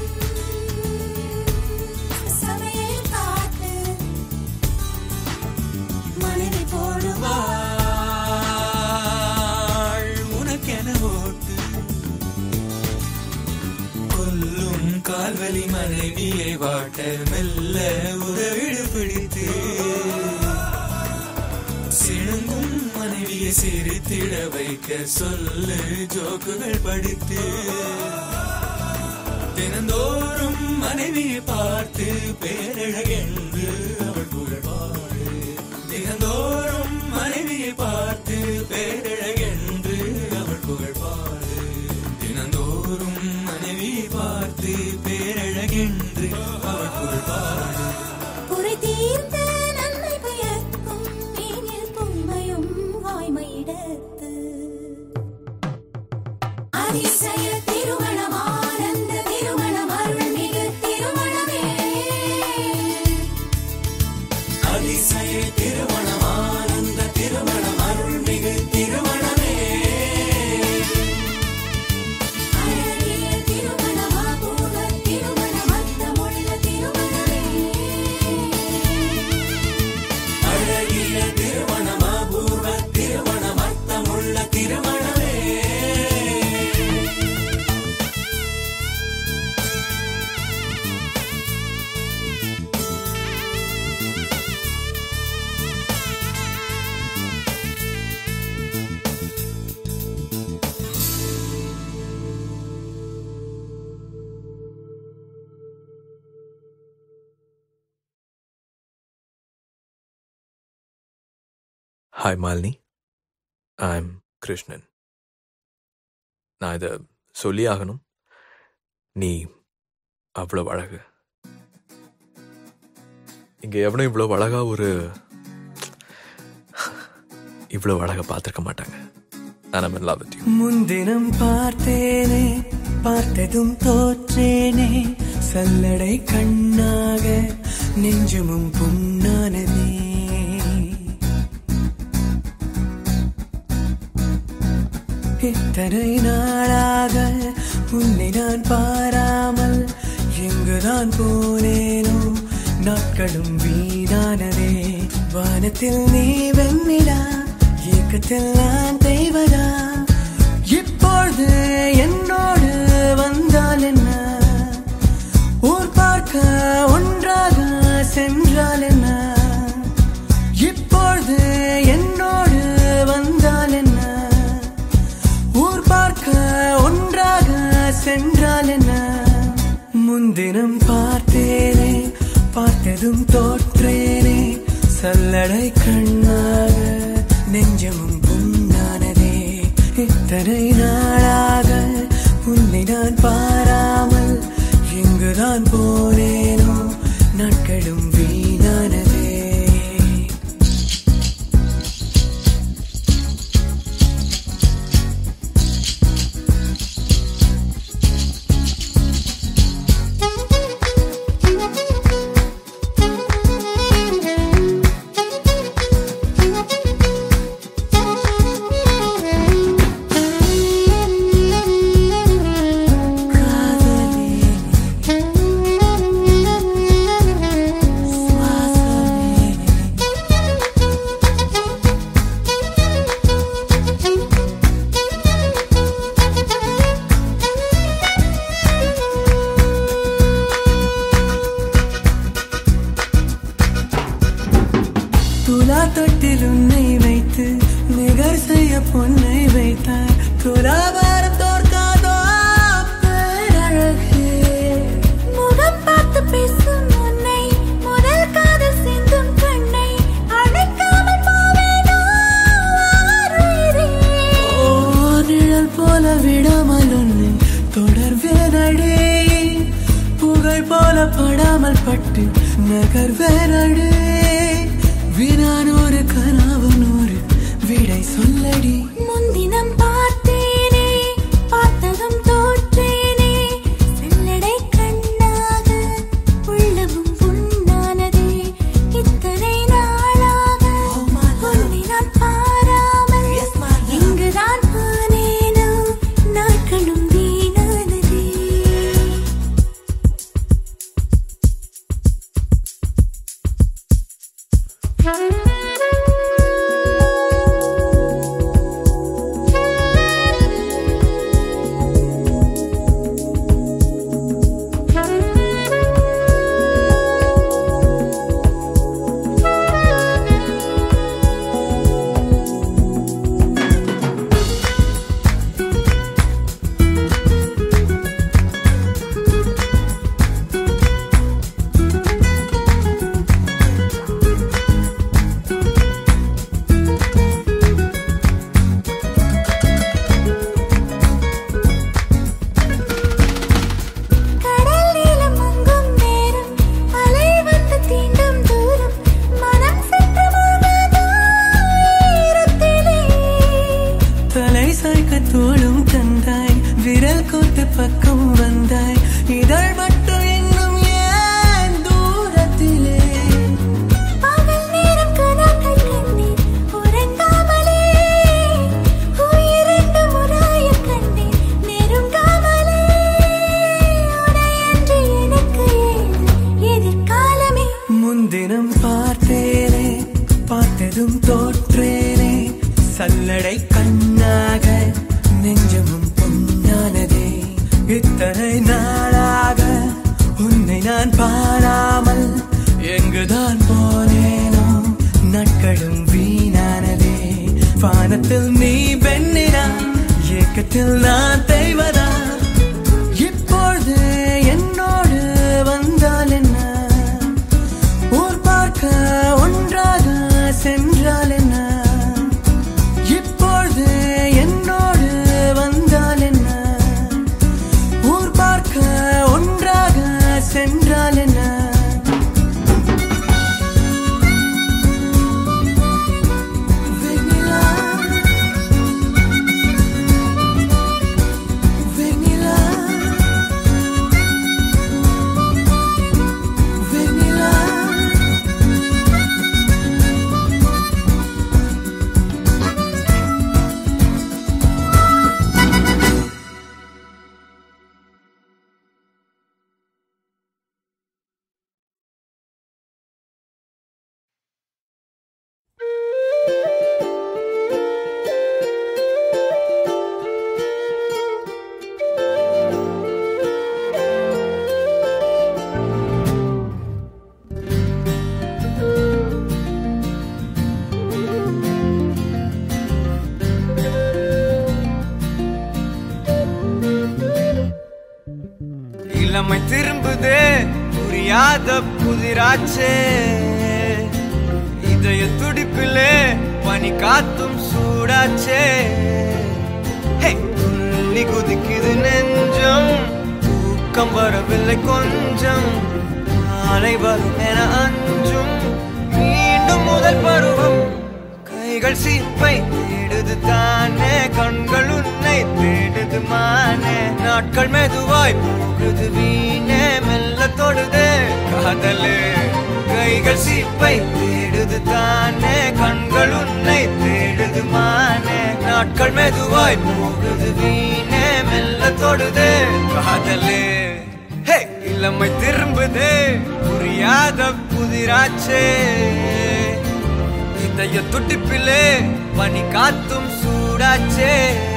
சமையல் காட்டு மனைவி போடுவா வாழ் உனக்கென ஓட்டு கொல்லும் கால்வலி மனைவியை வாட்ட மெல்ல உறவிடு பிடித்து சிணுங்கும் மனைவியை சிரித்திட வைக்க சொல்லு ஜோக்குகள் படித்து தினந்தோறும் மனைவியை பார்த்து பேரழகென்று அவள் புகழ்வாடு தினந்தோறும் மனைவியை பார்த்து பேரழகென்று அவள் புகழ்வாடு தினந்தோறும் மனைவியை பார்த்து பேரழகென்று அவள் புகழ்வாடு குறை தீர்ந்த நன்மை பயக்கும் மேனில் பொய்மையும் வாய்மையிடத்து அதிசய திருமணம் ஆனந்த திருமணம் அருள்மிகு திருமணமே அதிசய திருமணம் ஆனந்த திருமணம் அருள்மிகு திருமணமே அழகிய திருமணம் அபூர்வ திருமணம் அர்த்தமுள்ள திருமணமே அழகிய திருமணம் அபூர்வ திருமணம் அர்த்தமுள்ள திருமணமே hi Malini I am Krishnan நான் இதை சொல்லி ஆகணும் நீ அவ்வளோ அழகு இங்கே எவனும் இவ்வளோ அழகா ஒரு இவ்வளோ அழகா பார்த்துருக்க மாட்டாங்க நான் ஐம் லவ் வித் யூ முன்தினம் பார்த்தேனே பார்த்ததும் தோற்றேனே சல்லடை கண்ணாக நெஞ்சமும் புண்ணானதே இத்தனை நாளாக உன்னை நான் பாராமல் எங்குதான் போனேனோ நாட்களும் வீணானதே வானத்தில் நீ வெண்ணிலா ஏக்கத்தில் நான் தெய்வதா இப்பொழுது என்னோடு வந்தால் என்ன ஊர் பார்க்க ஒன்றாக சென்றால் என்ன இப்பொழுது என்னோடு வந்தால் என்ன ஊர் பார்க்க ஒன்றாக சென்றால் என்ன முன்தினம் பார்த்தேனே பார்த்ததும் தோற்றேனே சல்லடை கண்ணாக நெஞ்ச நெஞ்சமும் புண்ணானதே இத்தனை நாளாக உன்னை நான் பாராமல் எங்குதான் போனேனோ நாட்களும் வீணானதே துலா தொட்டில் உன்னை வைத்து நிகர் செய்ய பொன்னை வைத்தார் துலாபாரம் தோற்காதோ பேரழகே முகம் பார்த்து பேசும் உன்னை முதல் காதல் சிந்தும் கண்ணை அழைக்காமல் போவேனோ ஆருயிரே. ஓ நிழல் போல விடாமல் உன்னை தொடர்வேனடே புகழ் போல படாமல் பட்டு நகர்வேனடே வினானூறு கனவு நூறு விடை சொல்லடி முன்தினம் பார்த்தேனே பார்த்ததும் தோற்றேனே செல்லடை கண்ணாக உள்ளமும் புண்ணானதே இத்தனை நாளாக உன்னை நான் பாராமல் இங்குதான் போனேனோ நாட்களும் வீணானதே கடல் நீளம் மங்கும் நேரம் அலை வந்து தீண்டும் தூரம் மனம் சென்று மூழ்காதோ ஈரத்திலே தலை சாய்க்க தோளும் தந்தாய் விரல் கோத்து பக்கம் வந்தாய் இதழ் மட்டும் இன்னும் ஏன் தூரத்திலே பகல் நேரம் கனாக்கள் கண்டேன் உறங்காமலே உயிரெண்டு முறாயக் கண்டேன் நெருங்காமலே உனையன்றி எனக்கு ஏது எதிர்காலமே முன்தினம் பார்த்தேனே பார்த்ததும் தோற்றேனே சல்லடை கண்ணாக நெஞ்சமும் பொன்னானதே இத்தனை நாளாக உன்னை நான் பாராமல் எங்குதான் போனேனோ நாட்களும் வீணானதே வானத்தில் நீ பெண்ணினா ஏக்கத்தில் நான் தெய்வதா இப்பொழுது என்னோடு வந்தால் என்ன ஊர் பார்க்க ஒன்றாக சென்றால் என்ன இப்பொழுது என்னோடு வந்தால் என்ன ஊர் பார்க்க ஒன்றாக சென்றால் என்ன வெண்ணிலா வெண்ணிலா வெண்ணிலா இளமை திரும்புதே புரியாத புதிராச்சே இதய துடிப்பிலே பனி காத்தும் சூடாச்சே ஹே, துள்ளி குதிக்குது நெஞ்சம் தூக்கம் வரவில்லை கொஞ்சம் நாளை வரும் என அஞ்சும் மீண்டும் முதல் பருவம் கைகள் சீப்பை தேடுது தானே கண்கள் உன்னை தேடுது மானே நாட்கள் மெதுவாய் போகுது வீணே மெல்ல தொடுதே காதலே கைகள் சீப்பை தேடுது தானே கண்கள் உன்னை தேடுது மானே நாட்கள் மெதுவாய் போகுது வீணே மெல்ல தொடுதே காதலே ஹே இளமை திரும்புதே புரியாத புதிராச்சே இதய துடிப்பிலே பனி காத்தும் சூடாச்சே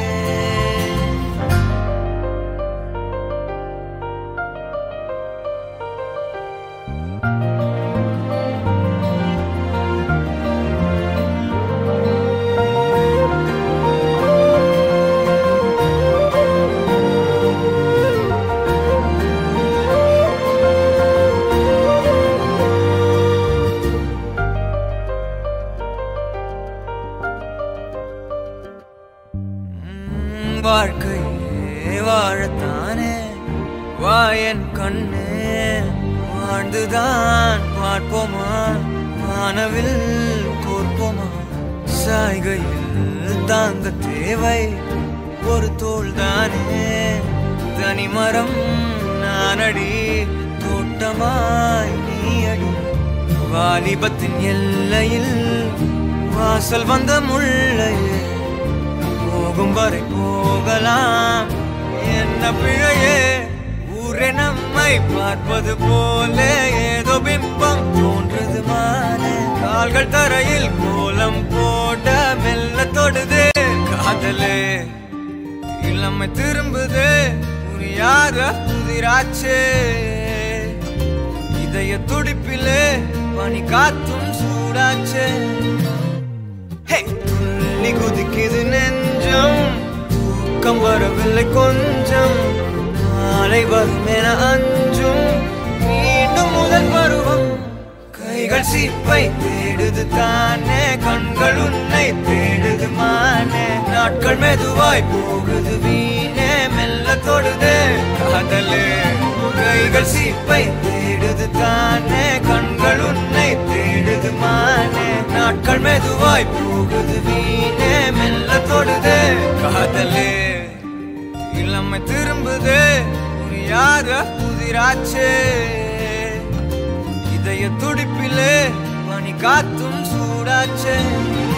உம், வாழ்க்கையே வாழத்தானே வா என் கண்ணே வாழ்ந்துதான் பார்ப்போமா வானவில் கோர்ப்போமா சாய்கையில் தாங்க தேவை ஒரு தோள் தானே தனிமரம் நானடி தோட்டமாய் நீ அடி வாலிபத்தின் எல்லையில் வாசல் வந்த முள்ளையே போகும் வரை போகலாம் என்ன பிழையே ஊரே நம்மை பார்ப்பது போல ஏதோ பிம்பம் தோன்றுது மானே கால்கள் தரையில் கோலம் போட மெல்ல தொடுதே காதலே இளமை திரும்புதே புரியாத புதிராச்சே இதய துடிப்பிலே பனி காத்தும் சூடாச்சே ஹே, துள்ளி குதிக்குது நெஞ்சம் தூக்கம் வரவில்லை கொஞ்சம் மாலை வரும் என அஞ்சும் மீண்டும் முதல் பருவம் கைகள் சீப்பை தேடுது தானே கண்கள் உன்னை தேடுது மானே நாட்கள் மெதுவாய் போகுது வீணே மெல்ல தொடுதே காதலே கைகள் சீப்பை தேடுது தானே கண்கள் உன்னை தேடுது மானே நாட்கள் மெதுவாய் போகுது வீணே மெல்ல தொடுதே காதலே இளமை திரும்புதே புரியாத புதிராச்சே இதய துடிப்பிலே பனி காத்தும் சூடாச்சே